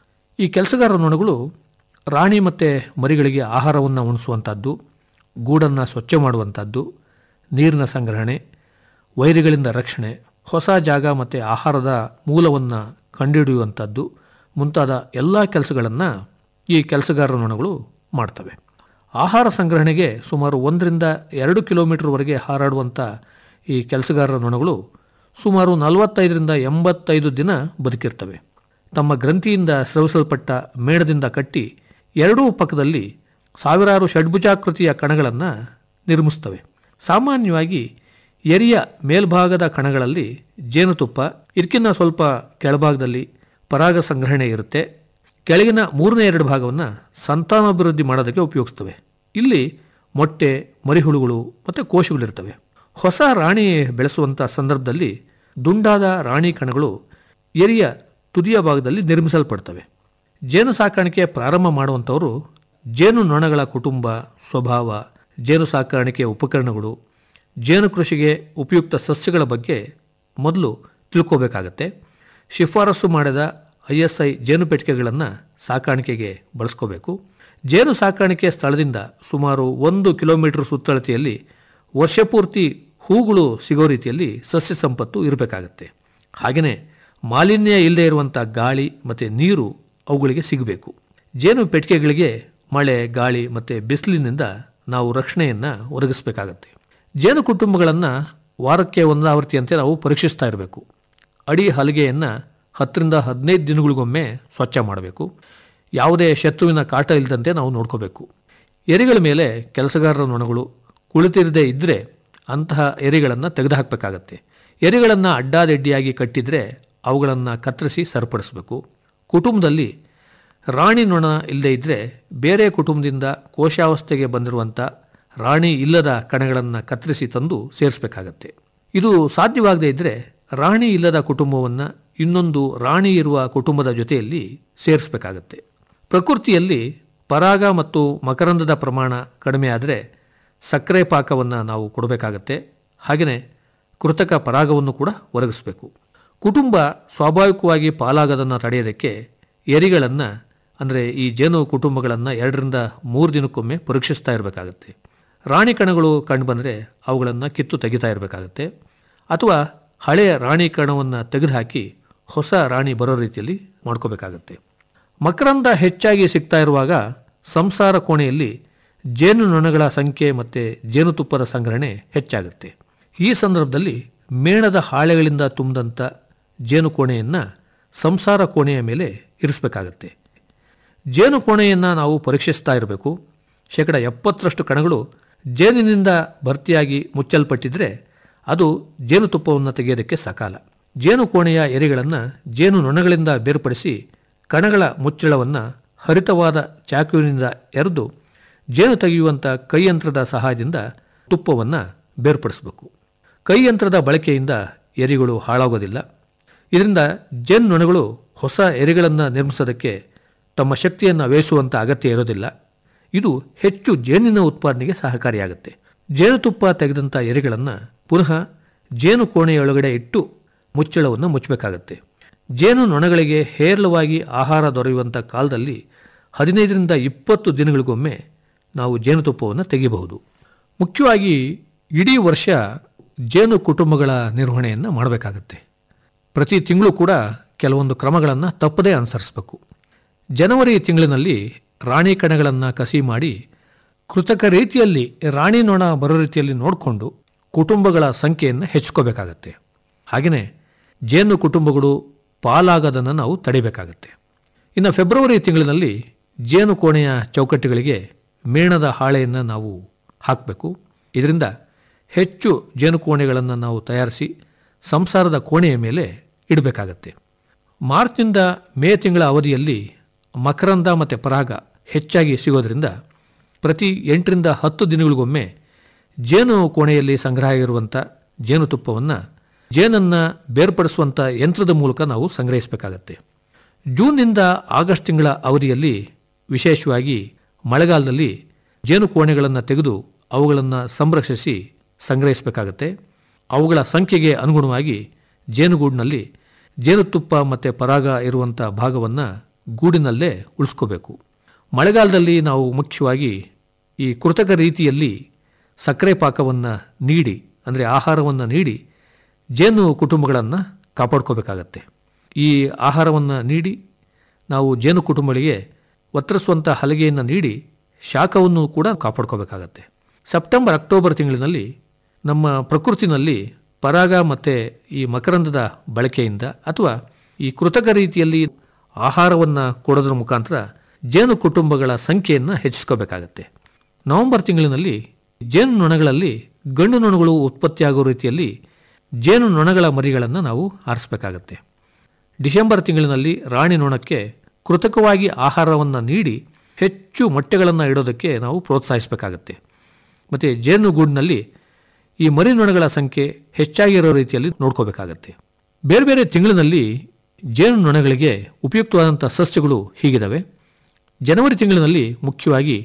Speaker 10: ಈ ಕೆಲಸಗಾರ ನೊಣಗಳು ರಾಣಿ ಮತ್ತು ಮರಿಗಳಿಗೆ ಆಹಾರವನ್ನು ಉಣಿಸುವಂಥದ್ದು ಗೂಡನ್ನು ಸ್ವಚ್ಛ ಮಾಡುವಂಥದ್ದು ನೀರಿನ ಸಂಗ್ರಹಣೆ ವೈರಿಗಳಿಂದ ರಕ್ಷಣೆ ಹೊಸ ಜಾಗ ಮತ್ತು ಆಹಾರದ ಮೂಲವನ್ನು ಕಂಡುಹಿಡಿಯುವಂಥದ್ದು ಮುಂತಾದ ಎಲ್ಲ ಕೆಲಸಗಳನ್ನು ಈ ಕೆಲಸಗಾರ ನೊಣಗಳು ಮಾಡ್ತವೆ ಆಹಾರ ಸಂಗ್ರಹಣೆಗೆ ಸುಮಾರು ಒಂದರಿಂದ ಎರಡು ಕಿಲೋಮೀಟರ್ವರೆಗೆ ಹಾರಾಡುವಂಥ ಈ ಕೆಲಸಗಾರರ ನೊಣಗಳು ಸುಮಾರು ನಲವತ್ತೈದರಿಂದ ಎಂಬತ್ತೈದು ದಿನ ಬದುಕಿರ್ತವೆ ತಮ್ಮ ಗ್ರಂಥಿಯಿಂದ ಸ್ರವಿಸಲ್ಪಟ್ಟ ಮೇಣದಿಂದ ಕಟ್ಟಿ ಎರಡೂ ಪಕ್ಕದಲ್ಲಿ ಸಾವಿರಾರು ಷಡ್ಭುಜಾಕೃತಿಯ ಕಣಗಳನ್ನು ನಿರ್ಮಿಸ್ತವೆ ಸಾಮಾನ್ಯವಾಗಿ ಎರಿಯ ಮೇಲ್ಭಾಗದ ಕಣಗಳಲ್ಲಿ ಜೇನುತುಪ್ಪ ಇದಕ್ಕಿಂತ ಸ್ವಲ್ಪ ಕೆಳಭಾಗದಲ್ಲಿ ಪರಾಗ ಸಂಗ್ರಹಣೆ ಇರುತ್ತೆ ಕೆಳಗಿನ ಮೂರನೇ ಎರಡು ಭಾಗವನ್ನು ಸಂತಾನಾಭಿವೃದ್ಧಿ ಮಾಡೋದಕ್ಕೆ ಉಪಯೋಗಿಸ್ತವೆ ಇಲ್ಲಿ ಮೊಟ್ಟೆ ಮರಿಹುಳುಗಳು ಮತ್ತು ಕೋಶಗಳಿರ್ತವೆ ಹೊಸ ರಾಣಿ ಬೆಳೆಸುವಂಥ ಸಂದರ್ಭದಲ್ಲಿ ದುಂಡಾದ ರಾಣಿ ಕಣಗಳು ಎರಿಯ ತುದಿಯ ಭಾಗದಲ್ಲಿ ನಿರ್ಮಿಸಲ್ಪಡ್ತವೆ ಜೇನು ಸಾಕಾಣಿಕೆ ಪ್ರಾರಂಭ ಮಾಡುವಂಥವರು ಜೇನು ನೊಣಗಳ ಕುಟುಂಬ ಸ್ವಭಾವ ಜೇನು ಸಾಕಾಣಿಕೆಯ ಉಪಕರಣಗಳು ಜೇನು ಕೃಷಿಗೆ ಉಪಯುಕ್ತ ಸಸ್ಯಗಳ ಬಗ್ಗೆ ಮೊದಲು ತಿಳ್ಕೋಬೇಕಾಗತ್ತೆ ಶಿಫಾರಸು ಮಾಡಿದ ಐ ಎಸ್ ಐ ಜೇನು ಪೆಟ್ಟಿಗೆಗಳನ್ನು ಸಾಕಾಣಿಕೆಗೆ ಬಳಸ್ಕೋಬೇಕು ಜೇನು ಸಾಕಾಣಿಕೆ ಸ್ಥಳದಿಂದ ಸುಮಾರು ಒಂದು ಕಿಲೋಮೀಟರ್ ಸುತ್ತಳತೆಯಲ್ಲಿ ವರ್ಷಪೂರ್ತಿ ಹೂಗಳು ಸಿಗೋ ರೀತಿಯಲ್ಲಿ ಸಸ್ಯ ಸಂಪತ್ತು ಇರಬೇಕಾಗತ್ತೆ ಹಾಗೆಯೇ ಮಾಲಿನ್ಯ ಇಲ್ಲದೆ ಇರುವಂಥ ಗಾಳಿ ಮತ್ತು ನೀರು ಅವುಗಳಿಗೆ ಸಿಗಬೇಕು ಜೇನು ಪೆಟ್ಟಿಗೆಗಳಿಗೆ ಮಳೆ ಗಾಳಿ ಮತ್ತು ಬಿಸಿಲಿನಿಂದ ನಾವು ರಕ್ಷಣೆಯನ್ನು ಒದಗಿಸಬೇಕಾಗತ್ತೆ ಜೇನು ಕುಟುಂಬಗಳನ್ನು ವಾರಕ್ಕೆ ಒಂದಾವರ್ತಿಯಂತೆ ನಾವು ಪರೀಕ್ಷಿಸ್ತಾ ಇರಬೇಕು ಅಡಿ ಹಲಿಗೆಯನ್ನು ಹತ್ತರಿಂದ ಹದಿನೈದು ದಿನಗಳಿಗೊಮ್ಮೆ ಸ್ವಚ್ಛ ಮಾಡಬೇಕು ಯಾವುದೇ ಶತ್ರುವಿನ ಕಾಟ ಇಲ್ಲದಂತೆ ನಾವು ನೋಡ್ಕೋಬೇಕು ಎರೆಗಳ ಮೇಲೆ ಕೆಲಸಗಾರರ ನೊಣಗಳು ಕುಳಿತಿರದೇ ಇದ್ದರೆ ಅಂತಹ ಎರೆಗಳನ್ನು ತೆಗೆದುಹಾಕಬೇಕಾಗತ್ತೆ ಎರೆಗಳನ್ನು ಅಡ್ಡಾದಡ್ಡಿಯಾಗಿ ಕಟ್ಟಿದರೆ ಅವುಗಳನ್ನು ಕತ್ತರಿಸಿ ಸರಿಪಡಿಸಬೇಕು ಕುಟುಂಬದಲ್ಲಿ ರಾಣಿ ನೊಣ ಇಲ್ಲದೇ ಇದ್ದರೆ ಬೇರೆ ಕುಟುಂಬದಿಂದ ಕೋಶಾವಸ್ಥೆಗೆ ಬಂದಿರುವಂಥ ರಾಣಿ ಇಲ್ಲದ ಕಣಗಳನ್ನು ಕತ್ತರಿಸಿ ತಂದು ಸೇರಿಸಬೇಕಾಗತ್ತೆ ಇದು ಸಾಧ್ಯವಾಗದೇ ಇದ್ದರೆ ರಾಣಿ ಇಲ್ಲದ ಕುಟುಂಬವನ್ನು ಇನ್ನೊಂದು ರಾಣಿ ಇರುವ ಕುಟುಂಬದ ಜೊತೆಯಲ್ಲಿ ಸೇರಿಸಬೇಕಾಗತ್ತೆ ಪ್ರಕೃತಿಯಲ್ಲಿ ಪರಾಗ ಮತ್ತು ಮಕರಂದದ ಪ್ರಮಾಣ ಕಡಿಮೆ ಆದರೆ ಸಕ್ಕರೆ ಪಾಕವನ್ನು ನಾವು ಕೊಡಬೇಕಾಗತ್ತೆ ಹಾಗೆಯೇ ಕೃತಕ ಪರಾಗವನ್ನು ಕೂಡ ಒದಗಿಸಬೇಕು ಕುಟುಂಬ ಸ್ವಾಭಾವಿಕವಾಗಿ ಪಾಲಾಗದನ್ನು ತಡೆಯೋದಕ್ಕೆ ಎರಿಗಳನ್ನು ಅಂದರೆ ಈ ಜೇನು ಕುಟುಂಬಗಳನ್ನು ಎರಡರಿಂದ ಮೂರು ದಿನಕ್ಕೊಮ್ಮೆ ಪರೀಕ್ಷಿಸ್ತಾ ಇರಬೇಕಾಗತ್ತೆ ರಾಣಿ ಕಣಗಳು ಕಂಡುಬಂದರೆ ಅವುಗಳನ್ನು ಕಿತ್ತು ತೆಗಿತಾ ಇರಬೇಕಾಗತ್ತೆ ಅಥವಾ ಹಳೆಯ ರಾಣಿ ಕಣವನ್ನು ತೆಗೆದುಹಾಕಿ ಹೊಸ ರಾಣಿ ಬರೋ ರೀತಿಯಲ್ಲಿ ಮಾಡ್ಕೋಬೇಕಾಗತ್ತೆ ಮಕರಂದ ಹೆಚ್ಚಾಗಿ ಸಿಗ್ತಾ ಇರುವಾಗ ಸಂಸಾರ ಕೋಣೆಯಲ್ಲಿ ಜೇನು ನೊಣಗಳ ಸಂಖ್ಯೆ ಮತ್ತು ಜೇನುತುಪ್ಪದ ಸಂಗ್ರಹಣೆ ಹೆಚ್ಚಾಗುತ್ತೆ ಈ ಸಂದರ್ಭದಲ್ಲಿ ಮೇಣದ ಹಾಳೆಗಳಿಂದ ತುಂಬಿದಂಥ ಜೇನು ಕೋಣೆಯನ್ನು ಸಂಸಾರ ಕೋಣೆಯ ಮೇಲೆ ಇರಿಸಬೇಕಾಗತ್ತೆ ಜೇನು ಕೋಣೆಯನ್ನು ನಾವು ಪರೀಕ್ಷಿಸ್ತಾ ಇರಬೇಕು ಶೇಕಡ ಎಪ್ಪತ್ತರಷ್ಟು ಕಣಗಳು ಜೇನಿನಿಂದ ಭರ್ತಿಯಾಗಿ ಮುಚ್ಚಲ್ಪಟ್ಟಿದ್ರೆ ಅದು ಜೇನುತುಪ್ಪವನ್ನು ತೆಗೆಯೋದಕ್ಕೆ ಸಕಾಲ ಜೇನು ಕೋಣೆಯ ಎರೆಗಳನ್ನು ಜೇನು ನೊಣಗಳಿಂದ ಬೇರ್ಪಡಿಸಿ ಕಣಗಳ ಮುಚ್ಚಳವನ್ನು ಹರಿತವಾದ ಚಾಕುವಿನಿಂದ ಎರೆದು ಜೇನು ತೆಗೆಯುವಂಥ ಕೈಯಂತ್ರದ ಸಹಾಯದಿಂದ ತುಪ್ಪವನ್ನು ಬೇರ್ಪಡಿಸಬೇಕು ಕೈಯಂತ್ರದ ಬಳಕೆಯಿಂದ ಎರಿಗಳು ಹಾಳಾಗೋದಿಲ್ಲ ಇದರಿಂದ ಜೇನು ನೊಣಗಳು ಹೊಸ ಎರೆಗಳನ್ನು ನಿರ್ಮಿಸೋದಕ್ಕೆ ತಮ್ಮ ಶಕ್ತಿಯನ್ನು ವ್ಯಯಿಸುವಂಥ ಅಗತ್ಯ ಇರೋದಿಲ್ಲ ಇದು ಹೆಚ್ಚು ಜೇನಿನ ಉತ್ಪಾದನೆಗೆ ಸಹಕಾರಿಯಾಗುತ್ತೆ ಜೇನುತುಪ್ಪ ತೆಗೆದಂಥ ಎರೆಗಳನ್ನು ಪುನಃ ಜೇನು ಕೋಣೆಯೊಳಗಡೆ ಇಟ್ಟು ಮುಚ್ಚಳವನ್ನು ಮುಚ್ಚಬೇಕಾಗತ್ತೆ ಜೇನು ನೊಣಗಳಿಗೆ ಹೇರಳವಾಗಿ ಆಹಾರ ದೊರೆಯುವಂಥ ಕಾಲದಲ್ಲಿ ಹದಿನೈದರಿಂದ ಇಪ್ಪತ್ತು ದಿನಗಳಿಗೊಮ್ಮೆ ನಾವು ಜೇನುತುಪ್ಪವನ್ನು ತೆಗೆಯಬಹುದು ಮುಖ್ಯವಾಗಿ ಇಡೀ ವರ್ಷ ಜೇನು ಕುಟುಂಬಗಳ ನಿರ್ವಹಣೆಯನ್ನು ಮಾಡಬೇಕಾಗತ್ತೆ ಪ್ರತಿ ತಿಂಗಳು ಕೂಡ ಕೆಲವೊಂದು ಕ್ರಮಗಳನ್ನು ತಪ್ಪದೇ ಅನುಸರಿಸಬೇಕು ಜನವರಿ ತಿಂಗಳಿನಲ್ಲಿ ರಾಣಿ ಕಣಗಳನ್ನು ಕಸಿ ಮಾಡಿ ಕೃತಕ ರೀತಿಯಲ್ಲಿ ರಾಣಿ ನೊಣ ಬರೋ ರೀತಿಯಲ್ಲಿ ನೋಡಿಕೊಂಡು ಕುಟುಂಬಗಳ ಸಂಖ್ಯೆಯನ್ನು ಹೆಚ್ಚಿಕೋಬೇಕಾಗತ್ತೆ ಹಾಗೆಯೇ ಜೇನು ಕುಟುಂಬಗಳು ಪಾಲಾಗದನ್ನು ನಾವು ತಡಿಬೇಕಾಗತ್ತೆ ಇನ್ನು ಫೆಬ್ರವರಿ ತಿಂಗಳಿನಲ್ಲಿ ಜೇನು ಕೋಣೆಯ ಚೌಕಟ್ಟುಗಳಿಗೆ ಮೇಣದ ಹಾಳೆಯನ್ನು ನಾವು ಹಾಕಬೇಕು ಇದರಿಂದ ಹೆಚ್ಚು ಜೇನು ಕೋಣೆಗಳನ್ನು ನಾವು ತಯಾರಿಸಿ ಸಂಸಾರದ ಕೋಣೆಯ ಮೇಲೆ ಇಡಬೇಕಾಗತ್ತೆ ಮಾರ್ಚ್ನಿಂದ ಮೇ ತಿಂಗಳ ಅವಧಿಯಲ್ಲಿ ಮಕರಂದ ಮತ್ತು ಪರಾಗ ಹೆಚ್ಚಾಗಿ ಸಿಗೋದ್ರಿಂದ ಪ್ರತಿ ಎಂಟರಿಂದ ಹತ್ತು ದಿನಗಳಿಗೊಮ್ಮೆ ಜೇನು ಕೋಣೆಯಲ್ಲಿ ಸಂಗ್ರಹ ಇರುವಂಥ ಜೇನುತುಪ್ಪವನ್ನು ಜೇನನ್ನು ಬೇರ್ಪಡಿಸುವಂಥ ಯಂತ್ರದ ಮೂಲಕ ನಾವು ಸಂಗ್ರಹಿಸಬೇಕಾಗತ್ತೆ ಜೂನ್ನಿಂದ ಆಗಸ್ಟ್ ತಿಂಗಳ ಅವಧಿಯಲ್ಲಿ ವಿಶೇಷವಾಗಿ ಮಳೆಗಾಲದಲ್ಲಿ ಜೇನು ಕೋಣೆಗಳನ್ನು ತೆಗೆದು ಅವುಗಳನ್ನು ಸಂರಕ್ಷಿಸಿ ಸಂಗ್ರಹಿಸಬೇಕಾಗತ್ತೆ ಅವುಗಳ ಸಂಖ್ಯೆಗೆ ಅನುಗುಣವಾಗಿ ಜೇನುಗೂಡಿನಲ್ಲಿ ಜೇನುತುಪ್ಪ ಮತ್ತು ಪರಾಗ ಇರುವಂಥ ಭಾಗವನ್ನು ಗೂಡಿನಲ್ಲೇ ಉಳಿಸ್ಕೋಬೇಕು ಮಳೆಗಾಲದಲ್ಲಿ ನಾವು ಮುಖ್ಯವಾಗಿ ಈ ಕೃತಕ ರೀತಿಯಲ್ಲಿ ಸಕ್ಕರೆ ಪಾಕವನ್ನು ನೀಡಿ ಅಂದರೆ ಆಹಾರವನ್ನು ನೀಡಿ ಜೇನು ಕುಟುಂಬಗಳನ್ನು ಕಾಪಾಡ್ಕೋಬೇಕಾಗತ್ತೆ ಈ ಆಹಾರವನ್ನು ನೀಡಿ ನಾವು ಜೇನು ಕುಟುಂಬಗಳಿಗೆ ಒತ್ತರಿಸುವಂಥ ಹಲಗೆಯನ್ನು ನೀಡಿ ಶಾಖವನ್ನು ಕೂಡ ಕಾಪಾಡ್ಕೋಬೇಕಾಗತ್ತೆ ಸೆಪ್ಟೆಂಬರ್ ಅಕ್ಟೋಬರ್ ತಿಂಗಳಿನಲ್ಲಿ ನಮ್ಮ ಪ್ರಕೃತಿನಲ್ಲಿ ಪರಾಗ ಮತ್ತು ಈ ಮಕರಂದದ ಬಳಕೆಯಿಂದ ಅಥವಾ ಈ ಕೃತಕ ರೀತಿಯಲ್ಲಿ ಆಹಾರವನ್ನು ಕೊಡೋದ್ರ ಮುಖಾಂತರ ಜೇನು ಕುಟುಂಬಗಳ ಸಂಖ್ಯೆಯನ್ನು ಹೆಚ್ಚಿಸ್ಕೋಬೇಕಾಗತ್ತೆ ನವೆಂಬರ್ ತಿಂಗಳಿನಲ್ಲಿ ಜೇನು ನೊಣಗಳಲ್ಲಿ ಗಂಡು ನೊಣಗಳು ಉತ್ಪತ್ತಿಯಾಗೋ ರೀತಿಯಲ್ಲಿ ಜೇನು ನೊಣಗಳ ಮರಿಗಳನ್ನು ನಾವು ಆರಿಸಬೇಕಾಗತ್ತೆ ಡಿಸೆಂಬರ್ ತಿಂಗಳಿನಲ್ಲಿ ರಾಣಿ ನೊಣಕ್ಕೆ ಕೃತಕವಾಗಿ ಆಹಾರವನ್ನು ನೀಡಿ ಹೆಚ್ಚು ಮೊಟ್ಟೆಗಳನ್ನು ಇಡೋದಕ್ಕೆ ನಾವು ಪ್ರೋತ್ಸಾಹಿಸಬೇಕಾಗತ್ತೆ ಮತ್ತು ಜೇನುಗೂಡಿನಲ್ಲಿ ಈ ಮರಿ ನೊಣಗಳ ಸಂಖ್ಯೆ ಹೆಚ್ಚಾಗಿರೋ ರೀತಿಯಲ್ಲಿ ನೋಡ್ಕೋಬೇಕಾಗತ್ತೆ ಬೇರೆ ಬೇರೆ ತಿಂಗಳಿನಲ್ಲಿ ಜೇನು ನೊಣಗಳಿಗೆ ಉಪಯುಕ್ತವಾದಂಥ ಸಸ್ಯಗಳು ಹೀಗಿದ್ದಾವೆ ಜನವರಿ ತಿಂಗಳಿನಲ್ಲಿ ಮುಖ್ಯವಾಗಿ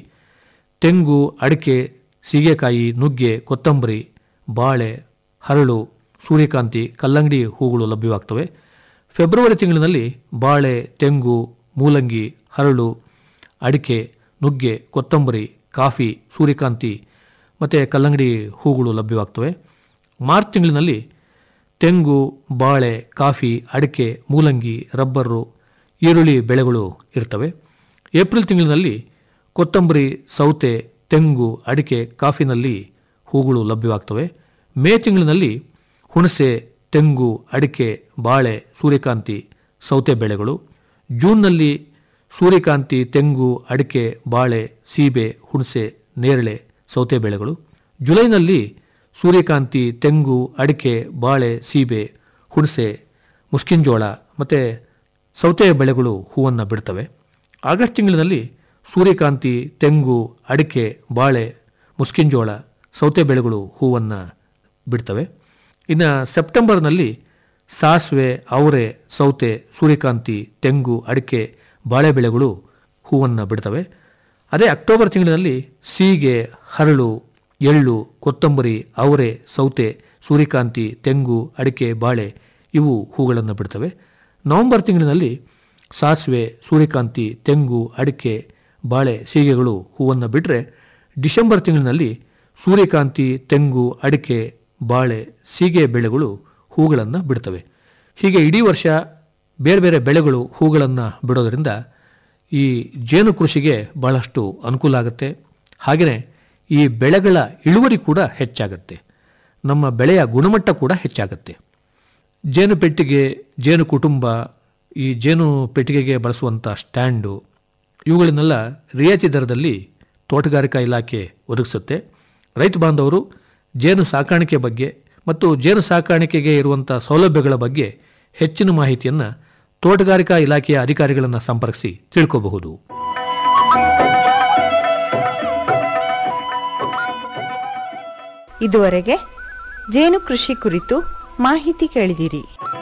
Speaker 10: ತೆಂಗು ಅಡಿಕೆ ಸೀಗೆಕಾಯಿ ನುಗ್ಗೆ ಕೊತ್ತಂಬರಿ ಬಾಳೆ ಹರಳು ಸೂರ್ಯಕಾಂತಿ ಕಲ್ಲಂಗಡಿ ಹೂಗಳು ಲಭ್ಯವಾಗ್ತವೆ ಫೆಬ್ರವರಿ ತಿಂಗಳಿನಲ್ಲಿ ಬಾಳೆ ತೆಂಗು ಮೂಲಂಗಿ ಹರಳು ಅಡಿಕೆ ನುಗ್ಗೆ ಕೊತ್ತಂಬರಿ ಕಾಫಿ ಸೂರ್ಯಕಾಂತಿ ಮತ್ತು ಕಲ್ಲಂಗಡಿ ಹೂಗಳು ಲಭ್ಯವಾಗ್ತವೆ ಮಾರ್ಚ್ ತಿಂಗಳಿನಲ್ಲಿ ತೆಂಗು ಬಾಳೆ ಕಾಫಿ ಅಡಿಕೆ ಮೂಲಂಗಿ ರಬ್ಬರು ಈರುಳ್ಳಿ ಬೆಳೆಗಳು ಇರ್ತವೆ ಏಪ್ರಿಲ್ ತಿಂಗಳಿನಲ್ಲಿ ಕೊತ್ತಂಬರಿ ಸೌತೆ ತೆಂಗು ಅಡಿಕೆ ಕಾಫಿನಲ್ಲಿ ಹೂಗಳು ಲಭ್ಯವಾಗ್ತವೆ ಮೇ ತಿಂಗಳಿನಲ್ಲಿ ಹುಣಸೆ ತೆಂಗು ಅಡಿಕೆ ಬಾಳೆ ಸೂರ್ಯಕಾಂತಿ ಸೌತೆ ಬೆಳೆಗಳು ಜೂನ್ನಲ್ಲಿ ಸೂರ್ಯಕಾಂತಿ ತೆಂಗು ಅಡಿಕೆ ಬಾಳೆ ಸೀಬೆ ಹುಣಸೆ ನೇರಳೆ ಸೌತೆ ಬೆಳೆಗಳು ಜುಲೈನಲ್ಲಿ ಸೂರ್ಯಕಾಂತಿ ತೆಂಗು ಅಡಿಕೆ ಬಾಳೆ ಸೀಬೆ ಹುಣಸೆ ಮುಸ್ಕಿಂಜೋಳ ಮತ್ತು ಸೌತೆ ಬೆಳೆಗಳು ಹೂವನ್ನು ಬಿಡ್ತವೆ ಆಗಸ್ಟ್ ತಿಂಗಳಿನಲ್ಲಿ ಸೂರ್ಯಕಾಂತಿ ತೆಂಗು ಅಡಿಕೆ ಬಾಳೆ ಮುಸ್ಕಿಂಜೋಳ ಸೌತೆ ಬೆಳೆಗಳು ಹೂವನ್ನು ಬಿಡ್ತವೆ ಇನ್ನು ಸೆಪ್ಟೆಂಬರ್ನಲ್ಲಿ ಸಾಸಿವೆ ಅವರೆ ಸೌತೆ ಸೂರ್ಯಕಾಂತಿ ತೆಂಗು ಅಡಿಕೆ ಬಾಳೆ ಬೆಳೆಗಳು ಹೂವನ್ನು ಬಿಡ್ತವೆ ಅದೇ ಅಕ್ಟೋಬರ್ ತಿಂಗಳಿನಲ್ಲಿ ಸೀಗೆ ಹರಳು ಎಳ್ಳು ಕೊತ್ತಂಬರಿ ಅವರೆ ಸೌತೆ ಸೂರ್ಯಕಾಂತಿ ತೆಂಗು ಅಡಿಕೆ ಬಾಳೆ ಇವು ಹೂಗಳನ್ನು ಬಿಡ್ತವೆ ನವೆಂಬರ್ ತಿಂಗಳಿನಲ್ಲಿ ಸಾಸಿವೆ ಸೂರ್ಯಕಾಂತಿ ತೆಂಗು ಅಡಿಕೆ ಬಾಳೆ ಸೀಗೆಗಳು ಹೂವನ್ನು ಬಿಟ್ಟರೆ ಡಿಸೆಂಬರ್ ತಿಂಗಳಿನಲ್ಲಿ ಸೂರ್ಯಕಾಂತಿ ತೆಂಗು ಅಡಿಕೆ ಬಾಳೆ ಸೀಗೆ ಬೆಳೆಗಳು ಹೂಗಳನ್ನು ಬಿಡ್ತವೆ ಹೀಗೆ ಇಡೀ ವರ್ಷ ಬೇರೆ ಬೇರೆ ಬೆಳೆಗಳು ಹೂಗಳನ್ನು ಬಿಡೋದರಿಂದ ಈ ಜೇನು ಕೃಷಿಗೆ ಬಹಳಷ್ಟು ಅನುಕೂಲ ಆಗುತ್ತೆ ಹಾಗೆಯೇ ಈ ಬೆಳೆಗಳ ಇಳುವರಿ ಕೂಡ ಹೆಚ್ಚಾಗುತ್ತೆ ನಮ್ಮ ಬೆಳೆಯ ಗುಣಮಟ್ಟ ಕೂಡ ಹೆಚ್ಚಾಗುತ್ತೆ ಜೇನು ಪೆಟ್ಟಿಗೆ ಜೇನು ಕುಟುಂಬ ಈ ಜೇನು ಪೆಟ್ಟಿಗೆಗೆ ಬಳಸುವಂಥ ಸ್ಟ್ಯಾಂಡು ಇವುಗಳನ್ನೆಲ್ಲ ರಿಯಾಯಿತಿ ದರದಲ್ಲಿ ತೋಟಗಾರಿಕಾ ಇಲಾಖೆ ಒದಗಿಸುತ್ತೆ ರೈತ ಬಾಂಧವರು ಜೇನು ಸಾಕಾಣಿಕೆ ಬಗ್ಗೆ ಮತ್ತು ಜೇನು ಸಾಕಾಣಿಕೆಗೆ ಇರುವಂಥ ಸೌಲಭ್ಯಗಳ ಬಗ್ಗೆ ಹೆಚ್ಚಿನ ಮಾಹಿತಿಯನ್ನು ತೋಟಗಾರಿಕಾ ಇಲಾಖೆಯ ಅಧಿಕಾರಿಗಳನ್ನು ಸಂಪರ್ಕಿಸಿ ತಿಳ್ಕೋಬಹುದು
Speaker 7: ಇದುವರೆಗೆ ಜೇನು ಕೃಷಿ ಕುರಿತು ಮಾಹಿತಿ ಕೇಳಿದಿರಿ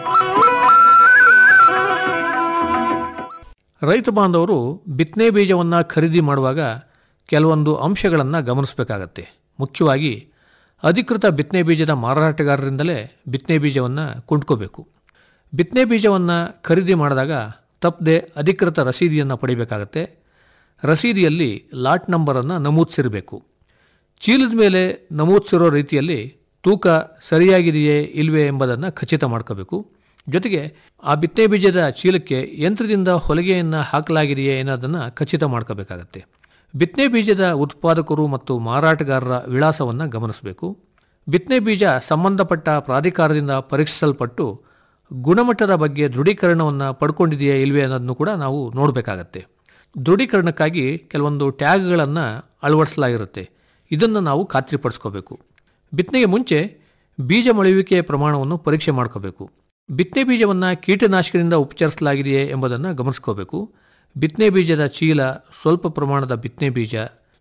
Speaker 10: ರೈತ ಬಾಂಧವರು ಬಿತ್ತನೆ ಬೀಜವನ್ನು ಖರೀದಿ ಮಾಡುವಾಗ ಕೆಲವೊಂದು ಅಂಶಗಳನ್ನು ಗಮನಿಸಬೇಕಾಗತ್ತೆ ಮುಖ್ಯವಾಗಿ ಅಧಿಕೃತ ಬಿತ್ತನೆ ಬೀಜದ ಮಾರಾಟಗಾರರಿಂದಲೇ ಬಿತ್ತನೆ ಬೀಜವನ್ನು ಕೊಂಡ್ಕೋಬೇಕು ಬಿತ್ತನೆ ಬೀಜವನ್ನು ಖರೀದಿ ಮಾಡಿದಾಗ ತಪ್ಪದೆ ಅಧಿಕೃತ ರಸೀದಿಯನ್ನು ಪಡಿಬೇಕಾಗತ್ತೆ ರಸೀದಿಯಲ್ಲಿ ಲಾಟ್ ನಂಬರನ್ನು ನಮೂದಿಸಿರಬೇಕು ಚೀಲದ ಮೇಲೆ ನಮೂದಿಸಿರೋ ರೀತಿಯಲ್ಲಿ ತೂಕ ಸರಿಯಾಗಿದೆಯೇ ಇಲ್ವೇ ಎಂಬುದನ್ನು ಖಚಿತ ಮಾಡ್ಕೋಬೇಕು ಜೊತೆಗೆ ಆ ಬಿತ್ತನೆ ಬೀಜದ ಚೀಲಕ್ಕೆ ಯಂತ್ರದಿಂದ ಹೊಲಿಗೆಯನ್ನು ಹಾಕಲಾಗಿದೆಯೇ ಅನ್ನೋದನ್ನು ಖಚಿತ ಮಾಡ್ಕೋಬೇಕಾಗತ್ತೆ ಬಿತ್ತನೆ ಬೀಜದ ಉತ್ಪಾದಕರು ಮತ್ತು ಮಾರಾಟಗಾರರ ವಿಳಾಸವನ್ನು ಗಮನಿಸಬೇಕು ಬಿತ್ತನೆ ಬೀಜ ಸಂಬಂಧಪಟ್ಟ ಪ್ರಾಧಿಕಾರದಿಂದ ಪರೀಕ್ಷಿಸಲ್ಪಟ್ಟು ಗುಣಮಟ್ಟದ ಬಗ್ಗೆ ದೃಢೀಕರಣವನ್ನು ಪಡ್ಕೊಂಡಿದೆಯೇ ಇಲ್ವೇ ಅನ್ನೋದನ್ನು ಕೂಡ ನಾವು ನೋಡಬೇಕಾಗತ್ತೆ ದೃಢೀಕರಣಕ್ಕಾಗಿ ಕೆಲವೊಂದು ಟ್ಯಾಗ್ಗಳನ್ನು ಅಳವಡಿಸಲಾಗಿರುತ್ತೆ ಇದನ್ನು ನಾವು ಖಾತ್ರಿಪಡಿಸ್ಕೋಬೇಕು ಬಿತ್ತನೆಗೆ ಮುಂಚೆ ಬೀಜ ಮೊಳೆಯುವಿಕೆಯ ಪ್ರಮಾಣವನ್ನು ಪರೀಕ್ಷೆ ಮಾಡ್ಕೋಬೇಕು ಬಿತ್ತನೆ ಬೀಜವನ್ನು ಕೀಟನಾಶಕದಿಂದ ಉಪಚರಿಸಲಾಗಿದೆಯೇ ಎಂಬುದನ್ನು ಗಮನಿಸ್ಕೋಬೇಕು ಬಿತ್ತನೆ ಬೀಜದ ಚೀಲ ಸ್ವಲ್ಪ ಪ್ರಮಾಣದ ಬಿತ್ತನೆ ಬೀಜ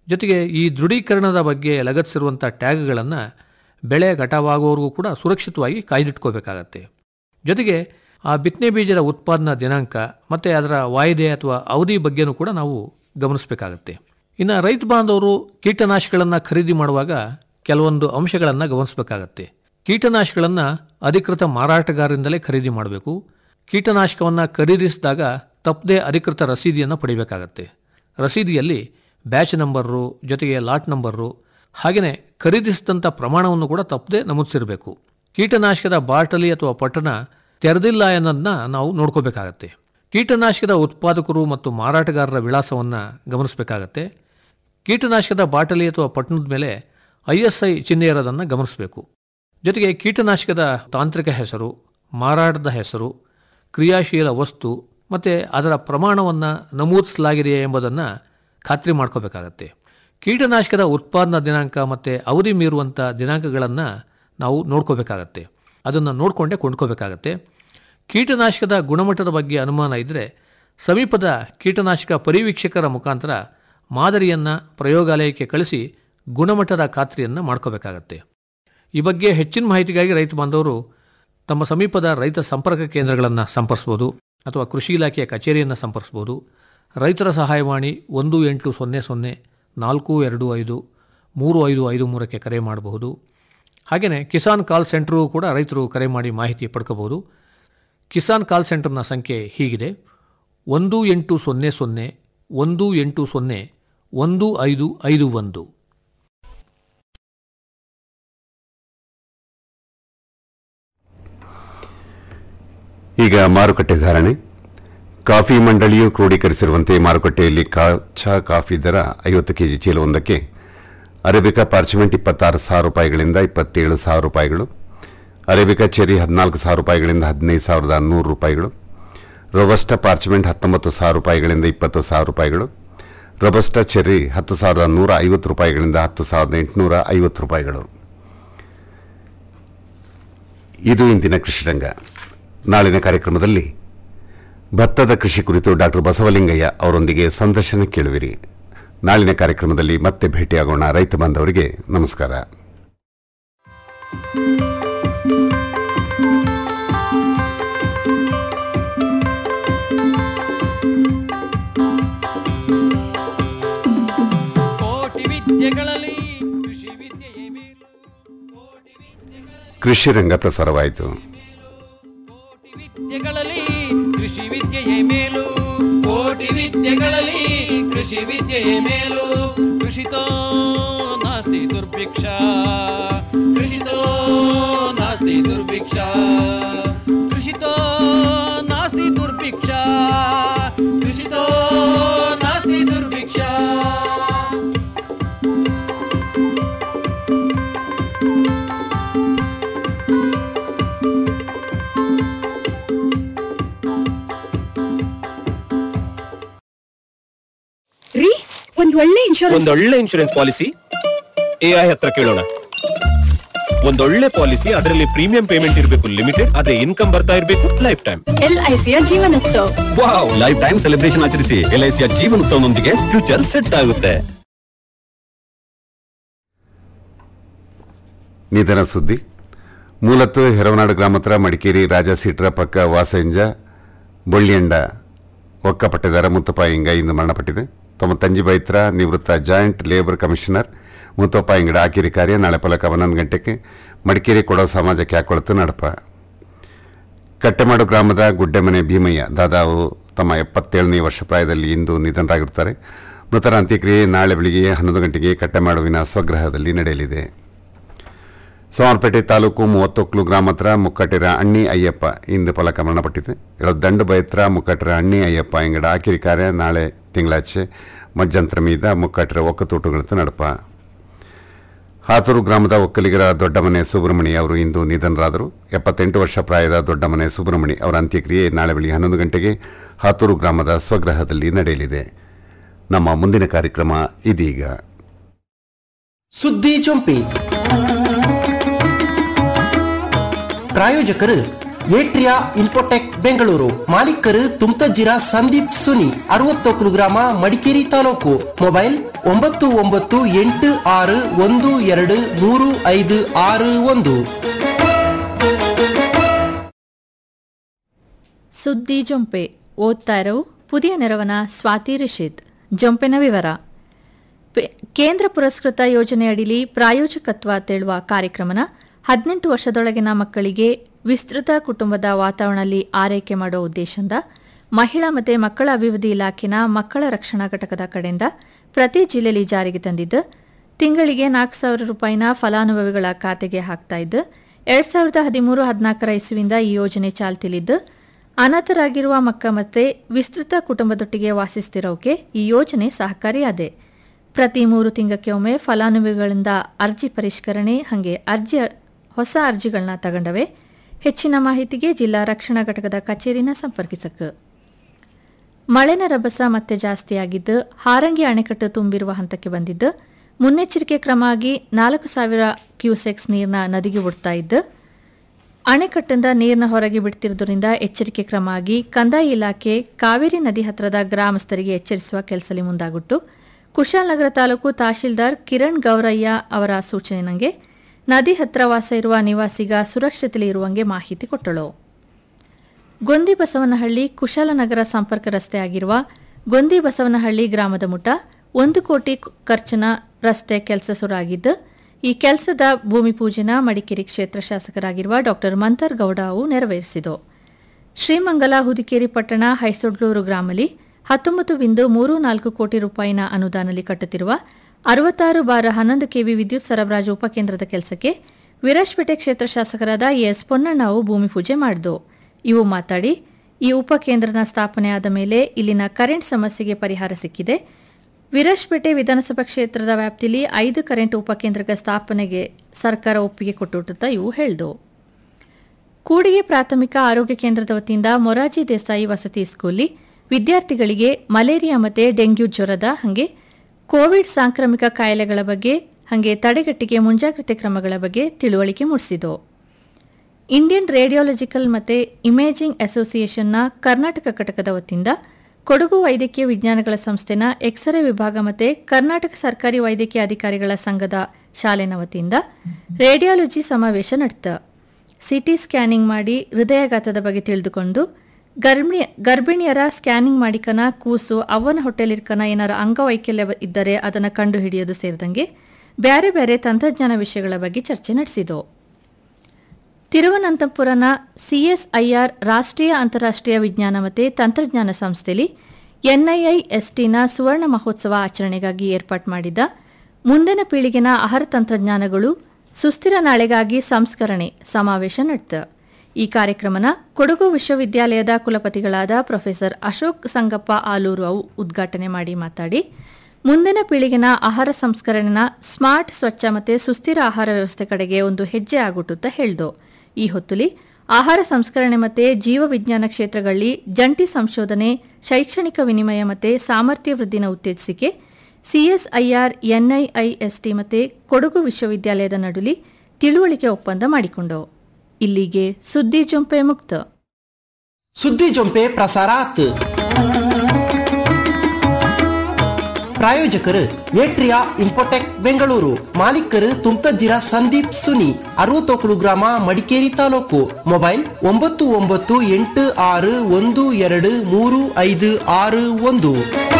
Speaker 10: ಜೊತೆಗೆ ಈ ದೃಢೀಕರಣದ ಬಗ್ಗೆ ಲಗತ್ತಿಸಿರುವಂಥ ಟ್ಯಾಗ್ಗಳನ್ನು ಬೆಳೆ ಘಟವಾಗುವವರೆಗೂ ಕೂಡ ಸುರಕ್ಷಿತವಾಗಿ ಕಾಯ್ದಿಟ್ಕೋಬೇಕಾಗತ್ತೆ ಜೊತೆಗೆ ಆ ಬಿತ್ತನೆ ಬೀಜದ ಉತ್ಪಾದನಾ ದಿನಾಂಕ ಮತ್ತು ಅದರ ವಾಯ್ದೆ ಅಥವಾ ಅವಧಿ ಬಗ್ಗೆನೂ ಕೂಡ ನಾವು ಗಮನಿಸಬೇಕಾಗತ್ತೆ ಇನ್ನು ರೈತ ಬಾಂಧವರು ಕೀಟನಾಶಕಗಳನ್ನು ಖರೀದಿ ಮಾಡುವಾಗ ಕೆಲವೊಂದು ಅಂಶಗಳನ್ನು ಗಮನಿಸಬೇಕಾಗತ್ತೆ ಕೀಟನಾಶಕಗಳನ್ನು ಅಧಿಕೃತ ಮಾರಾಟಗಾರರಿಂದಲೇ ಖರೀದಿ ಮಾಡಬೇಕು ಕೀಟನಾಶಕವನ್ನು ಖರೀದಿಸಿದಾಗ ತಪ್ಪದೇ ಅಧಿಕೃತ ರಸೀದಿಯನ್ನು ಪಡಿಬೇಕಾಗತ್ತೆ ರಸೀದಿಯಲ್ಲಿ ಬ್ಯಾಚ್ ನಂಬರು ಜೊತೆಗೆ ಲಾಟ್ ನಂಬರು ಹಾಗೆಯೇ ಖರೀದಿಸಿದಂಥ ಪ್ರಮಾಣವನ್ನು ಕೂಡ ತಪ್ಪದೆ ನಮೂದಿಸಿರಬೇಕು ಕೀಟನಾಶಕದ ಬಾಟಲಿ ಅಥವಾ ಪಟ್ಟಣ ತೆರೆದಿಲ್ಲ ಅನ್ನೋದನ್ನ ನಾವು ನೋಡ್ಕೋಬೇಕಾಗತ್ತೆ ಕೀಟನಾಶಕದ ಉತ್ಪಾದಕರು ಮತ್ತು ಮಾರಾಟಗಾರರ ವಿಳಾಸವನ್ನು ಗಮನಿಸಬೇಕಾಗತ್ತೆ ಕೀಟನಾಶಕದ ಬಾಟಲಿ ಅಥವಾ ಪಟ್ಟಣದ ಮೇಲೆ ಐ ಎಸ್ ಐ ಚಿಹ್ನೆ ಇರೋದನ್ನು ಗಮನಿಸಬೇಕು ಜೊತೆಗೆ ಕೀಟನಾಶಕದ ತಾಂತ್ರಿಕ ಹೆಸರು ಮಾರಾಟದ ಹೆಸರು ಕ್ರಿಯಾಶೀಲ ವಸ್ತು ಮತ್ತು ಅದರ ಪ್ರಮಾಣವನ್ನು ನಮೂದಿಸಲಾಗಿದೆಯೇ ಎಂಬುದನ್ನು ಖಾತ್ರಿ ಮಾಡ್ಕೋಬೇಕಾಗತ್ತೆ ಕೀಟನಾಶಕದ ಉತ್ಪಾದನಾ ದಿನಾಂಕ ಮತ್ತು ಅವಧಿ ಮೀರುವಂಥ ದಿನಾಂಕಗಳನ್ನು ನಾವು ನೋಡ್ಕೋಬೇಕಾಗತ್ತೆ ಅದನ್ನು ನೋಡಿಕೊಂಡೇ ಕೊಂಡ್ಕೋಬೇಕಾಗತ್ತೆ ಕೀಟನಾಶಕದ ಗುಣಮಟ್ಟದ ಬಗ್ಗೆ ಅನುಮಾನ ಇದ್ದರೆ ಸಮೀಪದ ಕೀಟನಾಶಕ ಪರಿವೀಕ್ಷಕರ ಮುಖಾಂತರ ಮಾದರಿಯನ್ನು ಪ್ರಯೋಗಾಲಯಕ್ಕೆ ಕಳಿಸಿ ಗುಣಮಟ್ಟದ ಖಾತ್ರಿಯನ್ನು ಮಾಡ್ಕೋಬೇಕಾಗತ್ತೆ ಈ ಬಗ್ಗೆ ಹೆಚ್ಚಿನ ಮಾಹಿತಿಗಾಗಿ ರೈತ ಬಾಂಧವರು ತಮ್ಮ ಸಮೀಪದ ರೈತ ಸಂಪರ್ಕ ಕೇಂದ್ರಗಳನ್ನು ಸಂಪರ್ಸ್ಬೋದು ಅಥವಾ ಕೃಷಿ ಇಲಾಖೆಯ ಕಚೇರಿಯನ್ನು ಸಂಪರ್ಸ್ಬೋದು ರೈತರ ಸಹಾಯವಾಣಿ ಒಂದು ಎಂಟು ಸೊನ್ನೆ ಸೊನ್ನೆ ನಾಲ್ಕು ಎರಡು ಐದು ಮೂರು ಐದು ಐದು ಮೂರಕ್ಕೆ ಕರೆ ಮಾಡಬಹುದು ಹಾಗೆಯೇ ಕಿಸಾನ್ ಕಾಲ್ ಸೆಂಟ್ರೂ ಕೂಡ ರೈತರು ಕರೆ ಮಾಡಿ ಮಾಹಿತಿ ಪಡ್ಕೋಬಹುದು ಕಿಸಾನ್ ಕಾಲ್ ಸೆಂಟರ್ನ ಸಂಖ್ಯೆ ಹೀಗಿದೆ ಒಂದು ಎಂಟು ಸೊನ್ನೆ ಸೊನ್ನೆ ಒಂದು ಎಂಟು ಸೊನ್ನೆ ಒಂದು ಐದು ಐದು ಒಂದು
Speaker 5: ಈಗ ಮಾರುಕಟ್ಟೆ ಧಾರಣೆ ಕಾಫಿ ಮಂಡಳಿಯು ಕ್ರೋಢೀಕರಿಸಿರುವಂತೆ ಮಾರುಕಟ್ಟೆಯಲ್ಲಿ ಕಾಚಾ ಕಾಫಿ ದರ ಐವತ್ತು ಕೆಜಿ ಚೀಲವೊಂದಕ್ಕೆ ಅರೇಬಿಕಾ ಪಾರ್ಚಮೆಂಟ್ ಇಪ್ಪತ್ತಾರು ಸಾವಿರ ರೂಪಾಯಿಗಳಿಂದ ಇಪ್ಪತ್ತೇಳು ಸಾವಿರ ರೂಪಾಯಿಗಳು ಅರೇಬಿಕಾ ಚೆರಿ ಹದಿನಾಲ್ಕು ಸಾವಿರ ರೂಪಾಯಿಗಳಿಂದ ಹದಿನೈದು ಸಾವಿರದ ನೂರು ರೂಪಾಯಿಗಳು ರೊಬಸ್ಟಾ ಪಾರ್ಚಮೆಂಟ್ ಹತ್ತೊಂಬತ್ತು ಸಾವಿರ ರೂಪಾಯಿಗಳಿಂದ ಇಪ್ಪತ್ತು ಸಾವಿರ ರೂಪಾಯಿಗಳು ರೊಬಸ್ಟಾ ಚೆರ್ರಿ ಹತ್ತು ಸಾವಿರದ ನೂರ ಐವತ್ತು ರೂಪಾಯಿಗಳಿಂದ ಹತ್ತು ಸಾವಿರದ ಎಂಟುನೂರ ಐವತ್ತು ರೂಪಾಯಿಗಳು ಇದು ಇಂದಿನ ಕೃಷಿರಂಗ ನಾಳಿನ ಕಾರ್ಯಕ್ರಮದಲ್ಲಿ ಭತ್ತದ ಕೃಷಿ ಕುರಿತು ಡಾಕ್ಟರ್ ಬಸವಲಿಂಗಯ್ಯ ಅವರೊಂದಿಗೆ ಸಂದರ್ಶನ ಕೇಳುವಿರಿ ನಾಳಿನ ಕಾರ್ಯಕ್ರಮದಲ್ಲಿ ಮತ್ತೆ ಭೇಟಿಯಾಗೋಣ ರೈತ ಬಾಂಧವರಿಗೆ ನಮಸ್ಕಾರ
Speaker 6: ಕೋಟಿ ವಿದ್ಯೆಗಳಲ್ಲಿ ಕೃಷಿ ವಿದ್ಯೆಯೇ ಮೇಲು
Speaker 5: ಕೃಷಿ ರಂಗ ಪ್ರಸಾರವಾಯಿತು
Speaker 6: ವಿದ್ಯೆಗಳಲ್ಲಿ ಕೃಷಿ ವಿದ್ಯೆಯೇ ಮೇಲು ಕೋಟಿ ವಿದ್ಯೆಗಳಲ್ಲಿ ಕೃಷಿ ವಿದ್ಯೆಯೇ ಮೇಲು ಕೃಷಿತೋ ನಾಸ್ತಿ ದುರ್ಭಿಕ್ಷ ಕೃಷಿತೋ ನಾಸ್ತಿ ದುರ್ಭಿಕ್ಷ ಕೃಷಿತೋ ನಾಸ್ತಿ ದುರ್ಭಿಕ್ಷ ಕೃಷಿತೋ ನಾಸ್ತಿ ದುರ್ಭಿಕ್ಷ
Speaker 3: ರೀ ಒಂದ್ ಒಳ್ಳೆ ಇನ್ಶೂರೆನ್ಸ್
Speaker 11: ಒಂದೊಳ್ಳೆ ಇನ್ಶೂರೆನ್ಸ್ ಪಾಲಿಸಿ ಎಐ ಹತ್ರ ಕೇಳೋಣ ಒಂದೊಳ್ಳೆ ಪಾಲಿಸಿ ಅದರಲ್ಲಿ ಪ್ರೀಮಿಯಂ ಪೇಮೆಂಟ್ ಇರಬೇಕು ಲಿಮಿಟೆಡ್ ಅದೇ ಇನ್ಕಮ್ ಬರ್ತಾ ಇರಬೇಕು ಲೈಫ್ ಟೈಮ್
Speaker 3: ಎಲ್ಐಸಿಯ Jeevanotsav
Speaker 11: wow life time celebration ಆಚರಿಸಿ ಎಲ್ಐಸಿಯ ಜೀವನೋತ್ಸವನೊಂದಿಗೆ ಫ್ಯೂಚರ್ ಸೆಟ್ ಆಗುತ್ತೆ
Speaker 5: ನಿಧನ ಸುದ್ದಿ ಮೂಲತ್ತು ಹೆರವನಾಡು ಗ್ರಾಮ ಹತ್ರ ಮಡಿಕೇರಿ ರಾಜ ಸೀಟ್ರ ಪಕ್ಕ ವಾಸಂಜ ಬೊಳ್ಳಿಯಂಡ ಒಕ್ಕ ಪಟ್ಟೆದಾರ ಮುತ್ತಪ್ಪ ಇಂಗ ಇಂದು ಮರಣಪಟ್ಟಿದೆ ತೊಂಬತ್ತಂಜು ಬೈತ್ರ ನಿವೃತ್ತ ಜಾಯಿಂಟ್ ಲೇಬರ್ ಕಮಿಷನರ್ ಮುತ್ತಪ್ಪ ಇಂಗಡ ಆಕಿರಿ ಕಾರ್ಯ ನಾಳೆ ಪಲಕ ಹನ್ನೊಂದು ಗಂಟೆಗೆ ಮಡಿಕೇರಿ ಕೊಡೋ ಸಮಾಜಕ್ಕೆ ಹಾಕೊಳ್ತು ನಡಪ ಕಟ್ಟೆಮಾಡು ಗ್ರಾಮದ ಗುಡ್ಡೆಮನೆ ಭೀಮಯ್ಯ ದಾದಾವು ತಮ್ಮ ಎಪ್ಪತ್ತೇಳನೇ ವರ್ಷ ಪ್ರಾಯದಲ್ಲಿ ಇಂದು ನಿಧನರಾಗಿರುತ್ತಾರೆ ಮೃತರ ಅಂತ್ಯಕ್ರಿಯೆ ನಾಳೆ ಬೆಳಿಗ್ಗೆ ಹನ್ನೊಂದು ಗಂಟೆಗೆ ಕಟ್ಟೆಮಾಡುವಿನ ಸ್ವಗ್ರಹದಲ್ಲಿ ನಡೆಯಲಿದೆ ಸೋಮವಾರಪೇಟೆ ತಾಲೂಕು ಮೂವತ್ತೊಕ್ಲು ಗ್ರಾಮ ಹತ್ರ ಮುಕ್ಕಟ್ಟಿರ ಅಣ್ಣಿ ಅಯ್ಯಪ್ಪ ಇಂದು ಫಲಕ ಮರಣಪಟ್ಟಿದೆ ಇಳದ ದಂಡು ಬೈತ್ರ ಮುಕ್ಕಟ್ಟಿರ ಅಣ್ಣಿ ಅಯ್ಯಪ್ಪ ಇಂಗಡ ಆಕಿರಿ ಕಾರ್ಯ ನಾಳೆ ತಿಂಗಳಾಚೆ ಮಜ್ಜಂತ್ರ ಮೀದ ಮುಕ್ಕಟ್ಟಿರ ಒಕ್ಕತೋಟುಗಳಂತ ನಡಪ ಹಾತೂರು ಗ್ರಾಮದ ಒಕ್ಕಲಿಗರ ದೊಡ್ಡಮನೆ ಸುಬ್ರಹ್ಮಣಿ ಅವರು ಇಂದು ನಿಧನರಾದರು ಎಪ್ಪತ್ತೆಂಟು ವರ್ಷ ಪ್ರಾಯದ ದೊಡ್ಡಮನೆ ಸುಬ್ರಹ್ಮಣಿ ಅವರ ಅಂತ್ಯಕ್ರಿಯೆ ನಾಳೆ ಬೆಳಿಗ್ಗೆ ಹನ್ನೊಂದು ಗಂಟೆಗೆ ಹಾತೂರು ಗ್ರಾಮದ ಸ್ವಗ್ರಹದಲ್ಲಿ ನಡೆಯಲಿದೆ ನಮ್ಮ ಮುಂದಿನ ಕಾರ್ಯಕ್ರಮ ಇದೀಗ
Speaker 12: ಸುದ್ದಿ ಚೊಂಪಿ ಪ್ರಾಯೋಜಕರು ಏಟ್ರಿಯಾ ಇನ್ಫೋಟೆಕ್ ಬೆಂಗಳೂರು ಮಾಲೀಕರು ತುಮ್ತಜ್ಜಿರ ಸಂದೀಪ್ ಸುನಿ ಅರವತ್ತೊಕ್ಕಲು ಗ್ರಾಮ ಮಡಿಕೇರಿ ತಾಲೂಕು ಮೊಬೈಲ್ ಒಂಬತ್ತು ಒಂಬತ್ತು ಎಂಟು ಆರು ಒಂದು ಎರಡು ಮೂರು ಐದು ಆರು ಒಂದು
Speaker 13: ಸುದ್ದಿ ಜೊಂಪೆ ಓದ್ತಾ ಇರವು ಪುದಿಯ ನೆರವನ ಸ್ವಾತಿ ರಿಷಿತ್ ಜೊಂಪೆನ ವಿವರ ಪೆ- ಕೇಂದ್ರ ಪುರಸ್ಕೃತ ಯೋಜನೆಯಡಿಲಿ ಪ್ರಾಯೋಜಕತ್ವ ತೇಳುವ ಕಾರ್ಯಕ್ರಮನ ಹದಿನೆಂಟು ವರ್ಷದೊಳಗಿನ ಮಕ್ಕಳಿಗೆ ವಿಸ್ತೃತ ಕುಟುಂಬದ ವಾತಾವರಣದಲ್ಲಿ ಆರೈಕೆ ಮಾಡೋ ಉದ್ದೇಶದಿಂದ ಮಹಿಳಾ ಮತ್ತು ಮಕ್ಕಳ ಅಭಿವೃದ್ಧಿ ಇಲಾಖೆನ ಮಕ್ಕಳ ರಕ್ಷಣಾ ಘಟಕದ ಕಡೆಯಿಂದ ಪ್ರತಿ ಜಿಲ್ಲೆಯಲ್ಲಿ ಜಾರಿಗೆ ತಂದಿದ್ದು ತಿಂಗಳಿಗೆ ನಾಲ್ಕು ಸಾವಿರ ರೂಪಾಯಿನ ಫಲಾನುಭವಿಗಳ ಖಾತೆಗೆ ಹಾಕ್ತಾ ಇದ್ದು ಎರಡ್ ಸಾವಿರದ ಹದಿಮೂರು ಹದಿನಾಲ್ಕರ ಇಸುವಿಂದ ಈ ಯೋಜನೆ ಚಾಲ್ತಿಲಿದ್ದು ಅನಾಥರಾಗಿರುವ ಮಕ್ಕ ಮತ್ತೆ ವಿಸ್ತೃತ ಕುಟುಂಬದೊಟ್ಟಿಗೆ ವಾಸಿಸ್ತಿರೋಕೆ ಈ ಯೋಜನೆ ಸಹಕಾರಿಯಾದೆ ಪ್ರತಿ ಮೂರು ತಿಂಗಕ್ಕೆ ಒಮ್ಮೆ ಫಲಾನುಭವಿಗಳಿಂದ ಅರ್ಜಿ ಪರಿಷ್ಕರಣೆ ಹಾಗೆ ಅರ್ಜಿ ಹೊಸ ಅರ್ಜಿಗಳನ್ನ ತಗೊಂಡವೆ ಹೆಚ್ಚಿನ ಮಾಹಿತಿಗೆ ಜಿಲ್ಲಾ ರಕ್ಷಣಾ ಘಟಕದ ಕಚೇರಿನ ಸಂಪರ್ಕಿಸಕ್ಕೆ ಮಳೆನ ರಭಸ ಮತ್ತೆ ಜಾಸ್ತಿಯಾಗಿದ್ದು ಹಾರಂಗಿ ಅಣೆಕಟ್ಟು ತುಂಬಿರುವ ಹಂತಕ್ಕೆ ಬಂದಿದ್ದು ಮುನ್ನೆಚ್ಚರಿಕೆ ಕ್ರಮ ಆಗಿ ನಾಲ್ಕು ಸಾವಿರ ಕ್ಯೂಸೆಕ್ಸ್ ನೀರನ್ನ ನದಿಗೆ ಬಿಡ್ತಾ ಇದ್ದು ಅಣೆಕಟ್ಟಿಂದ ನೀರನ್ನ ಹೊರಗೆ ಬಿಡ್ತಿರುವುದರಿಂದ ಎಚ್ಚರಿಕೆ ಕ್ರಮ ಆಗಿ ಕಂದಾಯ ಇಲಾಖೆ ಕಾವೇರಿ ನದಿ ಹತ್ತಿರದ ಗ್ರಾಮಸ್ಥರಿಗೆ ಎಚ್ಚರಿಸುವ ಕೆಲಸದಲ್ಲಿ ಮುಂದಾಗುಟ್ಟು ಕುಶಾಲನಗರ ತಾಲೂಕು ತಹಶೀಲ್ದಾರ್ ಕಿರಣ್ ಗೌರಯ್ಯ ಅವರ ಸೂಚನೆ ನಂಗೆ ನದಿ ಹತ್ರ ವಾಸ ಇರುವ ನಿವಾಸಿಗ ಸುರಕ್ಷತೆಯಲ್ಲಿ ಇರುವಂಗೆ ಮಾಹಿತಿ ಕೊಟ್ಟಳು ಗೊಂದಿ ಬಸವನಹಳ್ಳಿ ಕುಶಾಲನಗರ ಸಂಪರ್ಕ ರಸ್ತೆ ಆಗಿರುವ ಗೊಂದಿ ಬಸವನಹಳ್ಳಿ ಗ್ರಾಮದ ಮುಟ ಒಂದು ಕೋಟಿ ಕು- ಖರ್ಚಿನ ರಸ್ತೆ ಕೆಲಸ ಶುರುವಾಗಿದ್ದು ಈ ಕೆಲಸದ ಭೂಮಿ ಪೂಜೆನ ಮಡಿಕೇರಿ ಕ್ಷೇತ್ರ ಶಾಸಕರಾಗಿರುವ ಡಾಕ್ಟರ್ ಮಂತರ್ ಗೌಡ ಅವು ನೆರವೇರಿಸಿತು ಶ್ರೀಮಂಗಲ ಹುದಿಕೇರಿ ಪಟ್ಟಣ ಹೈಸೊಡ್ಲೂರು ಗ್ರಾಮಲ್ಲಿ ಹತ್ತೊಂಬತ್ತು ಬಿಂದು ಮೂರು ನಾಲ್ಕು ಕೋಟಿ ರೂಪಾಯಿನ ಅನುದಾನದಲ್ಲಿ ಕಟ್ಟುತ್ತಿರುವ ಅರವತ್ತಾರು ಬಾರ ಹನ್ನೊಂದು ಕೆವಿ ವಿದ್ಯುತ್ ಸರಬರಾಜು ಉಪಕೇಂದ್ರದ ಕೆಲಸಕ್ಕೆ ವಿರಾಜ್ಪೇಟೆ ಕ್ಷೇತ್ರ ಶಾಸಕರಾದ ಎಸ್ ಪೊನ್ನಣ್ಣ ಅವು ಭೂಮಿ ಪೂಜೆ ಮಾಡಿದ್ದು ಇವು ಮಾತಾಡಿ ಈ ಉಪಕೇಂದ್ರನ ಸ್ಥಾಪನೆ ಆದ ಮೇಲೆ ಇಲ್ಲಿನ ಕರೆಂಟ್ ಸಮಸ್ಯೆಗೆ ಪರಿಹಾರ ಸಿಕ್ಕಿದೆ ವಿರಾಜ್ಪೇಟೆ ವಿಧಾನಸಭಾ ಕ್ಷೇತ್ರದ ವ್ಯಾಪ್ತಿಯಲ್ಲಿ ಐದು ಕರೆಂಟ್ ಉಪಕೇಂದ್ರಗಳ ಸ್ಥಾಪನೆಗೆ ಸರ್ಕಾರ ಒಪ್ಪಿಗೆ ಕೊಟ್ಟುತ್ತ ಇವು ಹೇಳಿದವು ಕೂಡಿಗೆ ಪ್ರಾಥಮಿಕ ಆರೋಗ್ಯ ಕೇಂದ್ರದ ವತಿಯಿಂದ ಮೊರಾರ್ಜಿ ದೇಸಾಯಿ ವಸತಿ ಸ್ಕೂಲಿ ವಿದ್ಯಾರ್ಥಿಗಳಿಗೆ ಮಲೇರಿಯಾ ಮತ್ತು ಡೆಂಗ್ಯೂ ಜ್ವರದ ಹಾಗೆ ಕೋವಿಡ್ ಸಾಂಕ್ರಾಮಿಕ ಕಾಯಿಲೆಗಳ ಬಗ್ಗೆ ಹಾಗೆ ತಡೆಗಟ್ಟಿಗೆ ಮುಂಜಾಗ್ರತೆ ಕ್ರಮಗಳ ಬಗ್ಗೆ ತಿಳುವಳಿಕೆ ಮೂಡಿಸಿತು ಇಂಡಿಯನ್ ರೇಡಿಯಾಲಜಿಕಲ್ ಮತ್ತು ಇಮೇಜಿಂಗ್ ಅಸೋಸಿಯೇಷನ್ನ ಕರ್ನಾಟಕ ಘಟಕದ ವತಿಯಿಂದ ಕೊಡಗು ವೈದ್ಯಕೀಯ ವಿಜ್ಞಾನಗಳ ಸಂಸ್ಥೆನ ಎಕ್ಸ್ರೇ ವಿಭಾಗ ಮತ್ತು ಕರ್ನಾಟಕ ಸರ್ಕಾರಿ ವೈದ್ಯಕೀಯ ಅಧಿಕಾರಿಗಳ ಸಂಘದ ಶಾಲೆನ ವತಿಯಿಂದ ರೇಡಿಯಾಲಜಿ ಸಮಾವೇಶ ನಡೆತ ಸಿಟಿ ಸ್ಕ್ಯಾನಿಂಗ್ ಮಾಡಿ ಹೃದಯಾಘಾತದ ಬಗ್ಗೆ ತಿಳಿದುಕೊಂಡು ಗರ್ಭಿಣಿ ಗರ್ಭಿಣಿಯರ ಸ್ಕ್ಯಾನಿಂಗ್ ಮಾಡಿಕನ ಕೂಸು ಅವನ ಹೊಟ್ಟೆಲಿರ್ಕನ ಏನಾರ ಅಂಗವೈಕಲ್ಯ ಇದ್ದರೆ ಅದನ್ನು ಕಂಡುಹಿಡಿಯೋದು ಸೇರಿದಂಗೆ ಬೇರೆ ಬೇರೆ ತಂತ್ರಜ್ಞಾನ ವಿಷಯಗಳ ಬಗ್ಗೆ ಚರ್ಚೆ ನಡೆಸಿದವು ತಿರುವನಂತಪುರನ ಸಿಎಸ್ಐಆರ್ ರಾಷ್ಟ್ರೀಯ ಅಂತಾರಾಷ್ಟ್ರೀಯ ವಿಜ್ಞಾನ ಮತ್ತು ತಂತ್ರಜ್ಞಾನ ಸಂಸ್ಥೆಯಲ್ಲಿ ಎನ್ಐಐಎಸ್ಟಿನ ಸುವರ್ಣ ಮಹೋತ್ಸವ ಆಚರಣೆಗಾಗಿ ಏರ್ಪಾಡು ಮಾಡಿದ ಮುಂದಿನ ಪೀಳಿಗೆನ ಆಹಾರ ತಂತ್ರಜ್ಞಾನಗಳು ಸುಸ್ಥಿರ ನಾಳೆಗಾಗಿ ಸಂಸ್ಕರಣೆ ಸಮಾವೇಶ ನಡೆದ ಈ ಕಾರ್ಯಕ್ರಮನ ಕೊಡಗು ವಿಶ್ವವಿದ್ಯಾಲಯದ ಕುಲಪತಿಗಳಾದ ಪ್ರೊಫೆಸರ್ ಅಶೋಕ್ ಸಂಗಪ್ಪ ಆಲೂರು ಅವು ಉದ್ಘಾಟನೆ ಮಾಡಿ ಮಾತಾಡಿ ಮುಂದಿನ ಪೀಳಿಗೆನ ಆಹಾರ ಸಂಸ್ಕರಣೆನ ಸ್ಮಾರ್ಟ್ ಸ್ವಚ್ಛ ಮತ್ತು ಸುಸ್ಥಿರ ಆಹಾರ ವ್ಯವಸ್ಥೆ ಕಡೆಗೆ ಒಂದು ಹೆಜ್ಜೆ ಆಗುಟ್ಟುತ್ತಾ ಹೇಳ್ದು ಈ ಹೊತ್ತುಲಿ ಆಹಾರ ಸಂಸ್ಕರಣೆ ಮತ್ತು ಜೀವ ವಿಜ್ಞಾನ ಕ್ಷೇತ್ರಗಳಲ್ಲಿ ಜಂಟಿ ಸಂಶೋಧನೆ ಶೈಕ್ಷಣಿಕ ವಿನಿಮಯ ಮತ್ತು ಸಾಮರ್ಥ್ಯ ವೃದ್ಧಿನ ಉತ್ತೇಜಿಸಿಕೆ ಸಿಎಸ್ಐಆರ್ ಎನ್ಐಐಎಸ್ಟಿ ಮತ್ತು ಕೊಡಗು ವಿಶ್ವವಿದ್ಯಾಲಯದ ನಡುಲಿ ತಿಳುವಳಿಕೆ ಒಪ್ಪಂದ ಮಾಡಿಕೊಂಡು ಇಲ್ಲಿಗೆ ಸುದ್ದಿ ಜೊಂಪೆ ಮುಕ್ತ
Speaker 12: ಸುದ್ದಿ ಜೊಂಪೆ ಪ್ರಸಾರಾತ್ ಪ್ರಾಯೋಜಕರು ಏಟ್ರಿಯಾ ಇನ್ಫೋಟೆಕ್ ಬೆಂಗಳೂರು ಮಾಲೀಕರು ತುಮ್ತಜ್ಜಿರ ಸಂದೀಪ್ ಸುನಿ ಅರವತ್ತೊಕ್ಕಲು ಗ್ರಾಮ ಮಡಿಕೇರಿ ತಾಲೂಕು ಮೊಬೈಲ್ ಒಂಬತ್ತು ಒಂಬತ್ತು ಎಂಟು ಆರು ಒಂದು ಎರಡು ಮೂರು ಐದು ಆರು ಒಂದು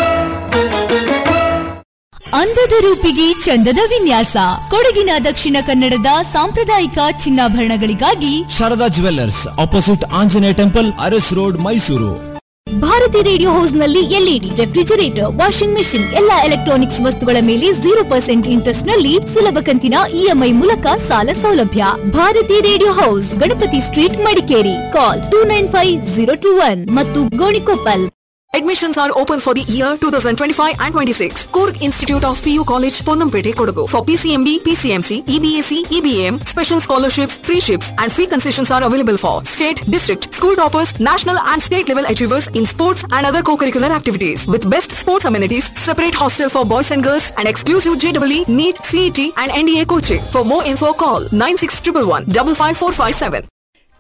Speaker 14: ಅಂದದ ರೂಪಿಗೆ ಚಂದದ ವಿನ್ಯಾಸ ಕೊಡಗಿನ ದಕ್ಷಿಣ ಕನ್ನಡದ ಸಾಂಪ್ರದಾಯಿಕ ಚಿನ್ನಾಭರಣಗಳಿಗಾಗಿ
Speaker 2: Sharada jewellers opposite Anjaneya temple Aras road Mysuru
Speaker 14: Bharati radio house ನಲ್ಲಿ ಎಲ್ಇಡಿ ರೆಫ್ರಿಜರೇಟರ್ ವಾಷಿಂಗ್ ಮೆಷಿನ್ ಎಲ್ಲಾ ಎಲೆಕ್ಟ್ರಾನಿಕ್ಸ್ ವಸ್ತುಗಳ ಮೇಲೆ ಜೀರೋ ಪರ್ಸೆಂಟ್ ಇಂಟ್ರೆಸ್ಟ್ ನಲ್ಲಿ ಸುಲಭ ಕಂತಿನ ಇಎಂಐ ಮೂಲಕ ಸಾಲ ಸೌಲಭ್ಯ Bharati radio house Ganapati street Madikeri call two nine five zero two one ಮತ್ತು Gonikoppal
Speaker 15: Admissions are open for the year 2025 and 26. Kurg Institute of PU College, Ponnampete, Kodagu. For PCMB, PCMC, EBAC, EBM, special scholarships, free ships, and free concessions are available for state, district, school toppers, national and state level achievers in sports and other co-curricular activities. With best sports amenities, separate hostel for boys and girls, and exclusive JEE, NEET, CET, and NDA coaching. For more info, call 96111 55457.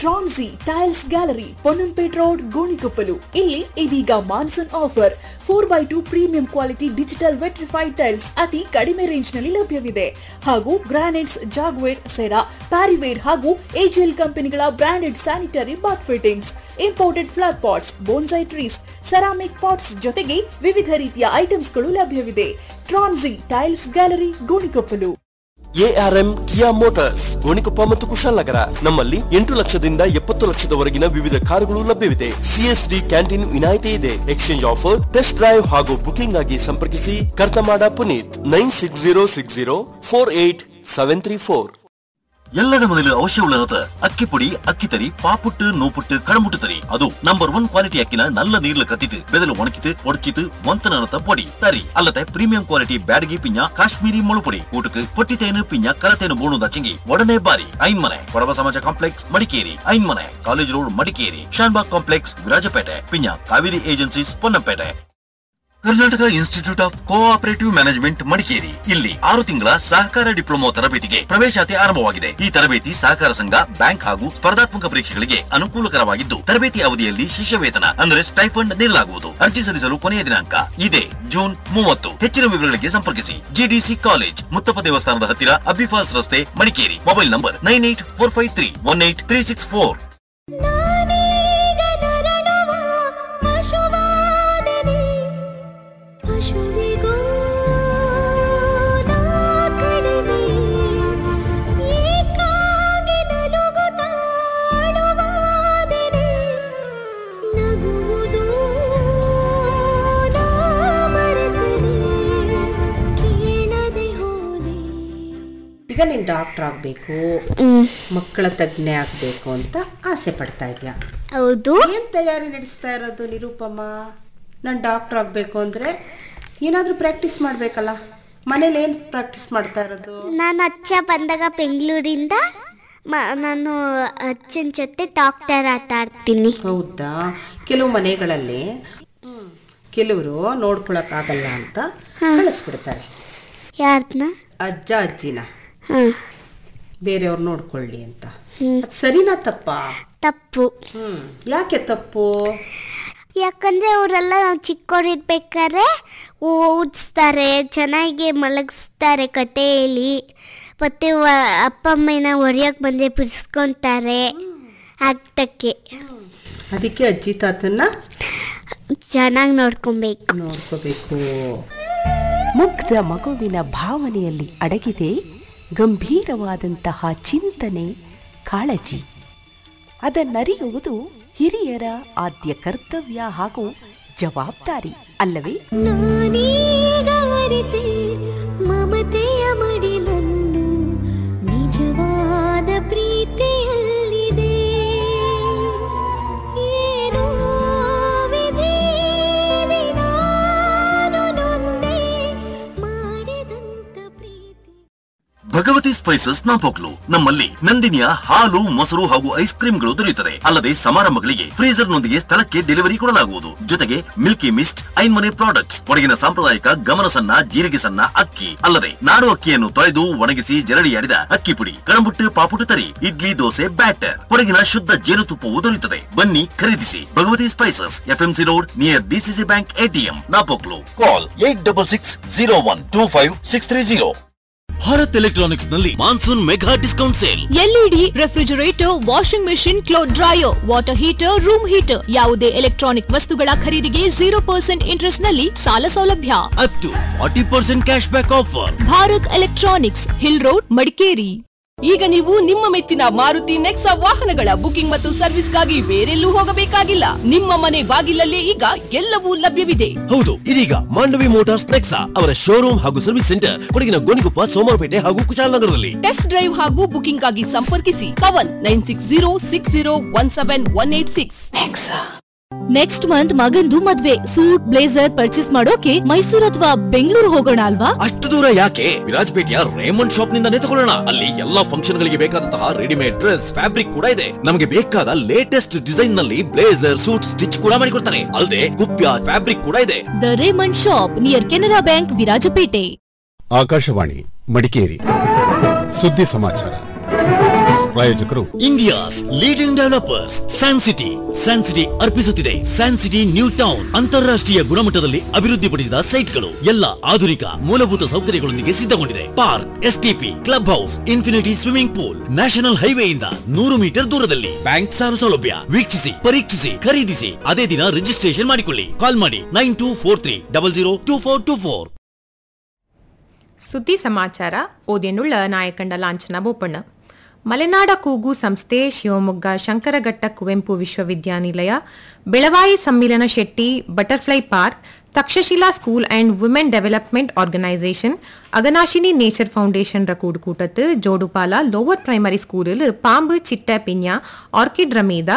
Speaker 16: ಟ್ರಾನ್ಸಿ tiles gallery Ponnampet road Gonikoppal ಇಲ್ಲಿ ಇದೀಗ monsoon offer four by two premium quality digital vitrified tiles ಅತಿ ಕಡಿಮೆ ರೇಂಜ್ ನಲ್ಲಿ ಲಭ್ಯವಿದೆ ಹಾಗೂ ಗ್ರಾನೈಟ್ಸ್ ಜಾಗ್ವೇರ್ ಸೆರಾ ಪ್ಯಾರಿವೇರ್ ಹಾಗೂ ಏಜಿಎಲ್ ಕಂಪನಿಗಳ branded sanitary bath fittings imported flower pots bonsai trees ceramic pots ಜೊತೆಗೆ ವಿವಿಧ ರೀತಿಯ ಐಟಮ್ಸ್ಗಳು ಲಭ್ಯವಿದೆ ಟ್ರಾನ್ಸಿ tiles gallery Gonikoppal
Speaker 17: ARM Kia motors Gonikoppa ಮತ್ತು ಕುಶಾಲನಗರ ನಮ್ಮಲ್ಲಿ ಎಂಟು ಲಕ್ಷದಿಂದ ಎಪ್ಪತ್ತು ಲಕ್ಷದವರೆಗಿನ ವಿವಿಧ ಕಾರುಗಳು ಲಭ್ಯವಿದೆ ಸಿಎಸ್ಡಿ ಕ್ಯಾಂಟೀನ್ ವಿನಾಯಿತಿ ಇದೆ ಎಕ್ಸ್ಚೇಂಜ್ ಆಫರ್ ಟೆಸ್ಟ್ ಡ್ರೈವ್ ಹಾಗೂ ಬುಕಿಂಗ್ ಆಗಿ ಸಂಪರ್ಕಿಸಿ Karthamada Puneeth nine six zero six zero four eight seven three four
Speaker 18: ಎಲ್ಲರ ಮೊದಲು ಅವಶ್ಯമുള്ളത് അക്കി പൊടി അക്കിത്തരി പാപ്പുട്ട് നൂപ്പുട്ട് കടമുട്ട് തരി ಅದು ನಂಬರ್ ಒನ್ ಕ್ವಾಲಿಟಿ ಅಕ್ಕಿನ ನಲ್ಲ ನೀರ್ಲ ಕತ್ತಿತು ಬೆದಲು ಒಣಕಿತು ಒಡಚಿತು ಒಂತನತ പൊടി തരി അല്ലത്തെ ಪ್ರೀಮಿಯಂ ಕ್ವಾಲಿಟಿ ಬ್ಯಾಡಗಿ ಪಿಂಜ ಕಾಶ್ಮೀರಿ ಮುಳುಪುಡಿ ಊಟಕ್ಕೆ ಪೊಟ್ಟಿತೇನು ಪಿಂಜ ಕರತೇನು ಬೋಣುದ ಚಿಂಗಿ ಒಡನೆ ಬಾರಿ Ainmane Kodava Samaja complex Madikeri Ainmane college road Madikeri Shanbhag complex Virajpet ಪಿಂಜ Kaveri agencies Ponnampet Karnataka institute of cooperative management Madikeri ಇಲ್ಲಿ ಆರು ತಿಂಗಳ ಸಹಕಾರ ಡಿಪ್ಲೊಮಾ ತರಬೇತಿಗೆ ಪ್ರವೇಶಾತಿ ಆರಂಭವಾಗಿದೆ ಈ ತರಬೇತಿ ಸಹಕಾರ ಸಂಘ ಬ್ಯಾಂಕ್ ಹಾಗೂ ಸ್ಪರ್ಧಾತ್ಮಕ ಪರೀಕ್ಷೆಗಳಿಗೆ ಅನುಕೂಲಕರವಾಗಿದ್ದು ತರಬೇತಿ ಅವಧಿಯಲ್ಲಿ ಶಿಷ್ಯ ವೇತನ ಅಂದರೆ ಸ್ಟೈಫಂಡ್ ನೀಡಲಾಗುವುದು ಅರ್ಜಿ ಸಲ್ಲಿಸಲು ಕೊನೆಯ ದಿನಾಂಕ ಇದೇ ಜೂನ್ ಮೂವತ್ತು ಹೆಚ್ಚಿನ ವಿವರಗಳಿಗೆ ಸಂಪರ್ಕಿಸಿ ಜಿಡಿಸಿ ಕಾಲೇಜ್ ಮುತ್ತಪ್ಪ ದೇವಸ್ಥಾನದ ಹತ್ತಿರ ಅಬ್ಬಿಫಾಲ್ಸ್ ರಸ್ತೆ Madikeri mobile number nine eight four five three one eight three six four
Speaker 19: ಪಶುವಿಗೂ ನಾ ಕಡಿಮೆ ಏಕಾಗಿ ನಲುಗುತ್ತಾಳುವಾದೆನೆ ನಗುವುದು ನಾ ಮರೆತನೆ ಕೇಳದೆ ಹೋದೆ
Speaker 20: ಈಗ ನೀನು ಡಾಕ್ಟರ್ ಆಗಬೇಕು ಮಕ್ಕಳ ತಜ್ಞೆ ಆಗಬೇಕು ಅಂತ ಆಸೆ ಪಡ್ತಾ ಇದೆಯಾ
Speaker 19: ಹೌದು
Speaker 20: ಏನು ತಯಾರಿ ನಡೆಸ್ತಾ ಇರೋದು ನಿರೂಪಮ್ಮ ನಾನು ಡಾಕ್ಟರ್ ಆಗಬೇಕು ಅಂದರೆ ಏನಾದರೂ ಪ್ರಾಕ್ಟೀಸ್ ಮಾಡಬೇಕಲ್ಲ ಮನೇಲಿ ಏನು ಪ್ರಾಕ್ಟೀಸ್ ಮಾಡ್ತಾ ಇರೋದು
Speaker 19: ನಾನು ಅಚ್ಚ ಬಂದಾಗ ಬೆಂಗಳೂರಿಂದ ಮ- ನಾನು ಅಚ್ಚನ ಜೊತೆ ಡಾಕ್ಟರ್ ಆಟ ಆಡ್ತೀನಿ
Speaker 20: ಹೌದಾ ಕೆಲವು ಮನೆಗಳಲ್ಲಿ ಕೆಲವರು ನೋಡ್ಕೊಳಕ್ಕಾಗಲ್ಲ ಅಂತ ಕಳಿಸ್ಬಿಡ್ತಾರೆ
Speaker 19: ಯಾರನ್ನ
Speaker 20: ಅಜ್ಜ ಅಜ್ಜಿನ
Speaker 19: ಹ್ಮ್
Speaker 20: ಬೇರೆಯವ್ರು ನೋಡ್ಕೊಳ್ಳಿ ಅಂತ ಅದ್ ಸರಿನಾ ತಪ್ಪ
Speaker 19: ತಪ್ಪು
Speaker 20: ಹ್ಮ್ ಯಾಕೆ ತಪ್ಪು
Speaker 19: ಯಾಕಂದ್ರೆ ಅವರೆಲ್ಲ ನಾವು ಚಿಕ್ಕವರಿರ್ಬೇಕಾದ್ರೆ ಓದಿಸ್ತಾರೆ ಚೆನ್ನಾಗಿ ಮಲಗಿಸ್ತಾರೆ ಕತೆ ಹೇಳಿ ಮತ್ತೆ ವ- ಅಪ್ಪ ಅಮ್ಮನ ಹೊರಿಯಕ್ಕೆ ಬಂದರೆ ಬಿಡಿಸ್ಕೊಂತಾರೆ ಆಗ್ತಕ್ಕೆ
Speaker 20: ಅದಕ್ಕೆ ಅಜ್ಜಿ ತಾತನ್ನ
Speaker 19: ಚೆನ್ನಾಗಿ ನೋಡ್ಕೊಬೇಕು
Speaker 20: ನೋಡ್ಕೋಬೇಕು ಮುಗ್ಧ ಮಗುವಿನ ಭಾವನೆಯಲ್ಲಿ ಅಡಗಿದೆ ಗಂಭೀರವಾದಂತಹ ಚಿಂತನೆ ಕಾಳಜಿ ಅದನ್ನರಿಯುವುದು ಹಿರಿಯರ ಆದ್ಯ ಕರ್ತವ್ಯ ಹಾಗೂ ಜವಾಬ್ದಾರಿ ಅಲ್ಲವೇ
Speaker 19: ನಾನೀಗ ಅರಿತೆ ಮಮತೆಯ ಮಡಿಲನ್ನು ನಿಜವಾದ ಪ್ರೀತಿಯಲ್ಲಿದೆ ಏನೋ ವಿಧಿ ನಾನು ನೊಂದೆ ಮಾಡಿದಂತ
Speaker 18: ಭಗವತಿ ಸ್ಪೈಸಸ್ ನಾಪೋಕ್ಲು ನಮ್ಮಲ್ಲಿ ನಂದಿನಿಯ ಹಾಲು ಮೊಸರು ಹಾಗೂ ಐಸ್ ಕ್ರೀಮ್ಗಳು ದೊರೆಯುತ್ತದೆ ಅಲ್ಲದೆ ಸಮಾರಂಭಗಳಿಗೆ ಫ್ರೀಜರ್ ನೊಂದಿಗೆ ಸ್ಥಳಕ್ಕೆ ಡೆಲಿವರಿ ಕೊಡಲಾಗುವುದು ಜೊತೆಗೆ ಮಿಲ್ಕಿ ಮಿಸ್ಟ್ ಐನ್ಮನೆ ಪ್ರಾಡಕ್ಟ್ಸ್ ಕೊಡಗಿನ ಸಾಂಪ್ರದಾಯಿಕ ಗಮನ ಸಣ್ಣ ಜೀರಿಗೆ ಸಣ್ಣ ಅಕ್ಕಿ ಅಲ್ಲದೆ ನಾಡು ಅಕ್ಕಿಯನ್ನು ತೊಳೆದು ಒಣಗಿಸಿ ಜರಡಿಯಾಡಿದ ಅಕ್ಕಿ ಪುಡಿ ಕಣಬುಟ್ಟು ಪಾಪುಟ್ಟು ತರಿ ಇಡ್ಲಿ ದೋಸೆ ಬ್ಯಾಟರ್ ಕೊಡಗಿನ ಶುದ್ಧ ಜೇನುತುಪ್ಪವು ದೊರೆಯುತ್ತದೆ ಬನ್ನಿ ಖರೀದಿಸಿ Bhagavati spices FMC road near DCC bank ATM Napoklu call eight double six zero one two five six three zero
Speaker 2: Bharat electronics ನಲ್ಲಿ monsoon mega discount sale
Speaker 14: LED refrigerator washing machine cloth dryer water heater room heater ಯಾವುದೇ ಎಲೆಕ್ಟ್ರಾನಿಕ್ ವಸ್ತುಗಳ ಖರೀದಿಗೆ ಜೀರೋ ಪರ್ಸೆಂಟ್ ಇಂಟ್ರೆಸ್ಟ್ ನಲ್ಲಿ ಸಾಲ ಸೌಲಭ್ಯ
Speaker 2: up to forty percent cash back offer
Speaker 14: Bharat electronics hill road Madikeri
Speaker 21: ಈಗ ನೀವು ನಿಮ್ಮ ಮೆಚ್ಚಿನ ಮಾರುತಿ ನೆಕ್ಸಾ ವಾಹನಗಳ ಬುಕಿಂಗ್ ಮತ್ತು ಸರ್ವಿಸ್ಗಾಗಿ ಬೇರೆಲ್ಲೂ ಹೋಗಬೇಕಾಗಿಲ್ಲ ನಿಮ್ಮ ಮನೆ ಬಾಗಿಲಲ್ಲೇ ಈಗ ಎಲ್ಲವೂ ಲಭ್ಯವಿದೆ
Speaker 2: ಹೌದು ಇದೀಗ ಮಾಂಡವಿ ಮೋಟಾರ್ಸ್ ನೆಕ್ಸಾ ಅವರ ಶೋರೂಮ್ ಹಾಗೂ ಸರ್ವಿಸ್ ಸೆಂಟರ್ ಕೊಡಗಿನ ಗೋಣಿಕೊಪ್ಪ ಸೋಮವಾರಪೇಟೆ ಹಾಗೂ ಕುಶಾಲನಗರದಲ್ಲಿ
Speaker 21: ಟೆಸ್ಟ್ ಡ್ರೈವ್ ಹಾಗೂ ಬುಕಿಂಗ್ ಆಗಿ ಸಂಪರ್ಕಿಸಿ Pavan nine six zero six zero one seven one eight six
Speaker 14: next month ಮಗಂದು ಮದ್ವೆ ಸೂಟ್ ಬ್ಲೇಸರ್ ಪರ್ಚೇಸ್ ಮಾಡೋಕೆ ಮೈಸೂರು ಅಥವಾ ಬೆಂಗಳೂರು ಹೋಗೋಣ ಅಲ್ವಾ
Speaker 2: ಅಷ್ಟು ದೂರ ಯಾಕೆ ವಿರಾಜಪೇಟೆಯ ರೇಮಂಡ್ ಶಾಪ್ ನಿಂದಾನೇ ತಗೊಳ್ಳೋಣ ಅಲ್ಲಿ ಎಲ್ಲಾ ಫಂಕ್ಷನ್ ಗಳಿಗೆ ಬೇಕಾದಂತಹ ರೆಡಿಮೇಡ್ ಡ್ರೆಸ್ ಫ್ಯಾಬ್ರಿಕ್ ಕೂಡ ಇದೆ ನಮಗೆ ಬೇಕಾದ ಲೇಟೆಸ್ಟ್ ಡಿಸೈನ್ ನಲ್ಲಿ ಬ್ಲೇಸರ್ ಸೂಟ್ ಸ್ಟಿಚ್ ಕೂಡ ಮಾಡಿಕೊಡ್ತಾರೆ ಅಲ್ಲದೆ ಕುಪ್ಯ ಫ್ಯಾಬ್ರಿಕ್ ಕೂಡ ಇದೆ
Speaker 14: the Raymond shop near Canara bank Virajpet
Speaker 5: Akashvani Madikeri ಸುದ್ದಿ ಸಮಾಚಾರ
Speaker 2: ಪ್ರಾಯೋಜಕರು India's leading developers san city san city ಅರ್ಪಿಸುತ್ತಿದೆ ಸ್ಯಾನ್ ಸಿಟಿ ನ್ಯೂ ಟೌನ್ ಅಂತಾರಾಷ್ಟ್ರೀಯ ಗುಣಮಟ್ಟದಲ್ಲಿ ಅಭಿವೃದ್ಧಿಪಡಿಸಿದ ಸೈಟ್ಗಳು ಎಲ್ಲ ಆಧುನಿಕ ಮೂಲಭೂತ ಸೌಕರ್ಯಗಳೊಂದಿಗೆ ಸಿದ್ಧಗೊಂಡಿದೆ park STP club house infinity swimming pool national ಹೈವೇಯಿಂದ ನೂರು ಮೀಟರ್ ದೂರದಲ್ಲಿ ಬ್ಯಾಂಕ್ ಸಾಲ ಸೌಲಭ್ಯ ವೀಕ್ಷಿಸಿ ಪರೀಕ್ಷಿಸಿ ಖರೀದಿಸಿ ಅದೇ ದಿನ ರಿಜಿಸ್ಟ್ರೇಷನ್ ಮಾಡಿಕೊಳ್ಳಿ ಕಾಲ್ ಮಾಡಿ nine two four three double zero two four two four
Speaker 1: ಸುದ್ದಿ ಸಮಾಚಾರ ಓದಿಯನ್ನುಳ್ಳ ನಾಯಕಂಡ ಲಾಂಛನ ಬೋಪಣ್ಣ ಮಲೆನಾಡ ಕೂಗು ಸಂಸ್ಥೆ ಶಿವಮೊಗ್ಗ ಶಂಕರಘಟ್ಟ ಕುವೆಂಪು ವಿಶ್ವವಿದ್ಯಾನಿಲಯ ಬೆಳವಾಯಿ ಸಮ್ಮಿಲನ Shetty butterfly park Takshashila school and women development organisation Aghanashini nature foundation கூடு கூட்டத்து ஜோடுபாலா லோவர் பிரைமரி ஸ்கூலில் பாம்பு சிட்ட பின்யா ஆர்கிட் ரமீதா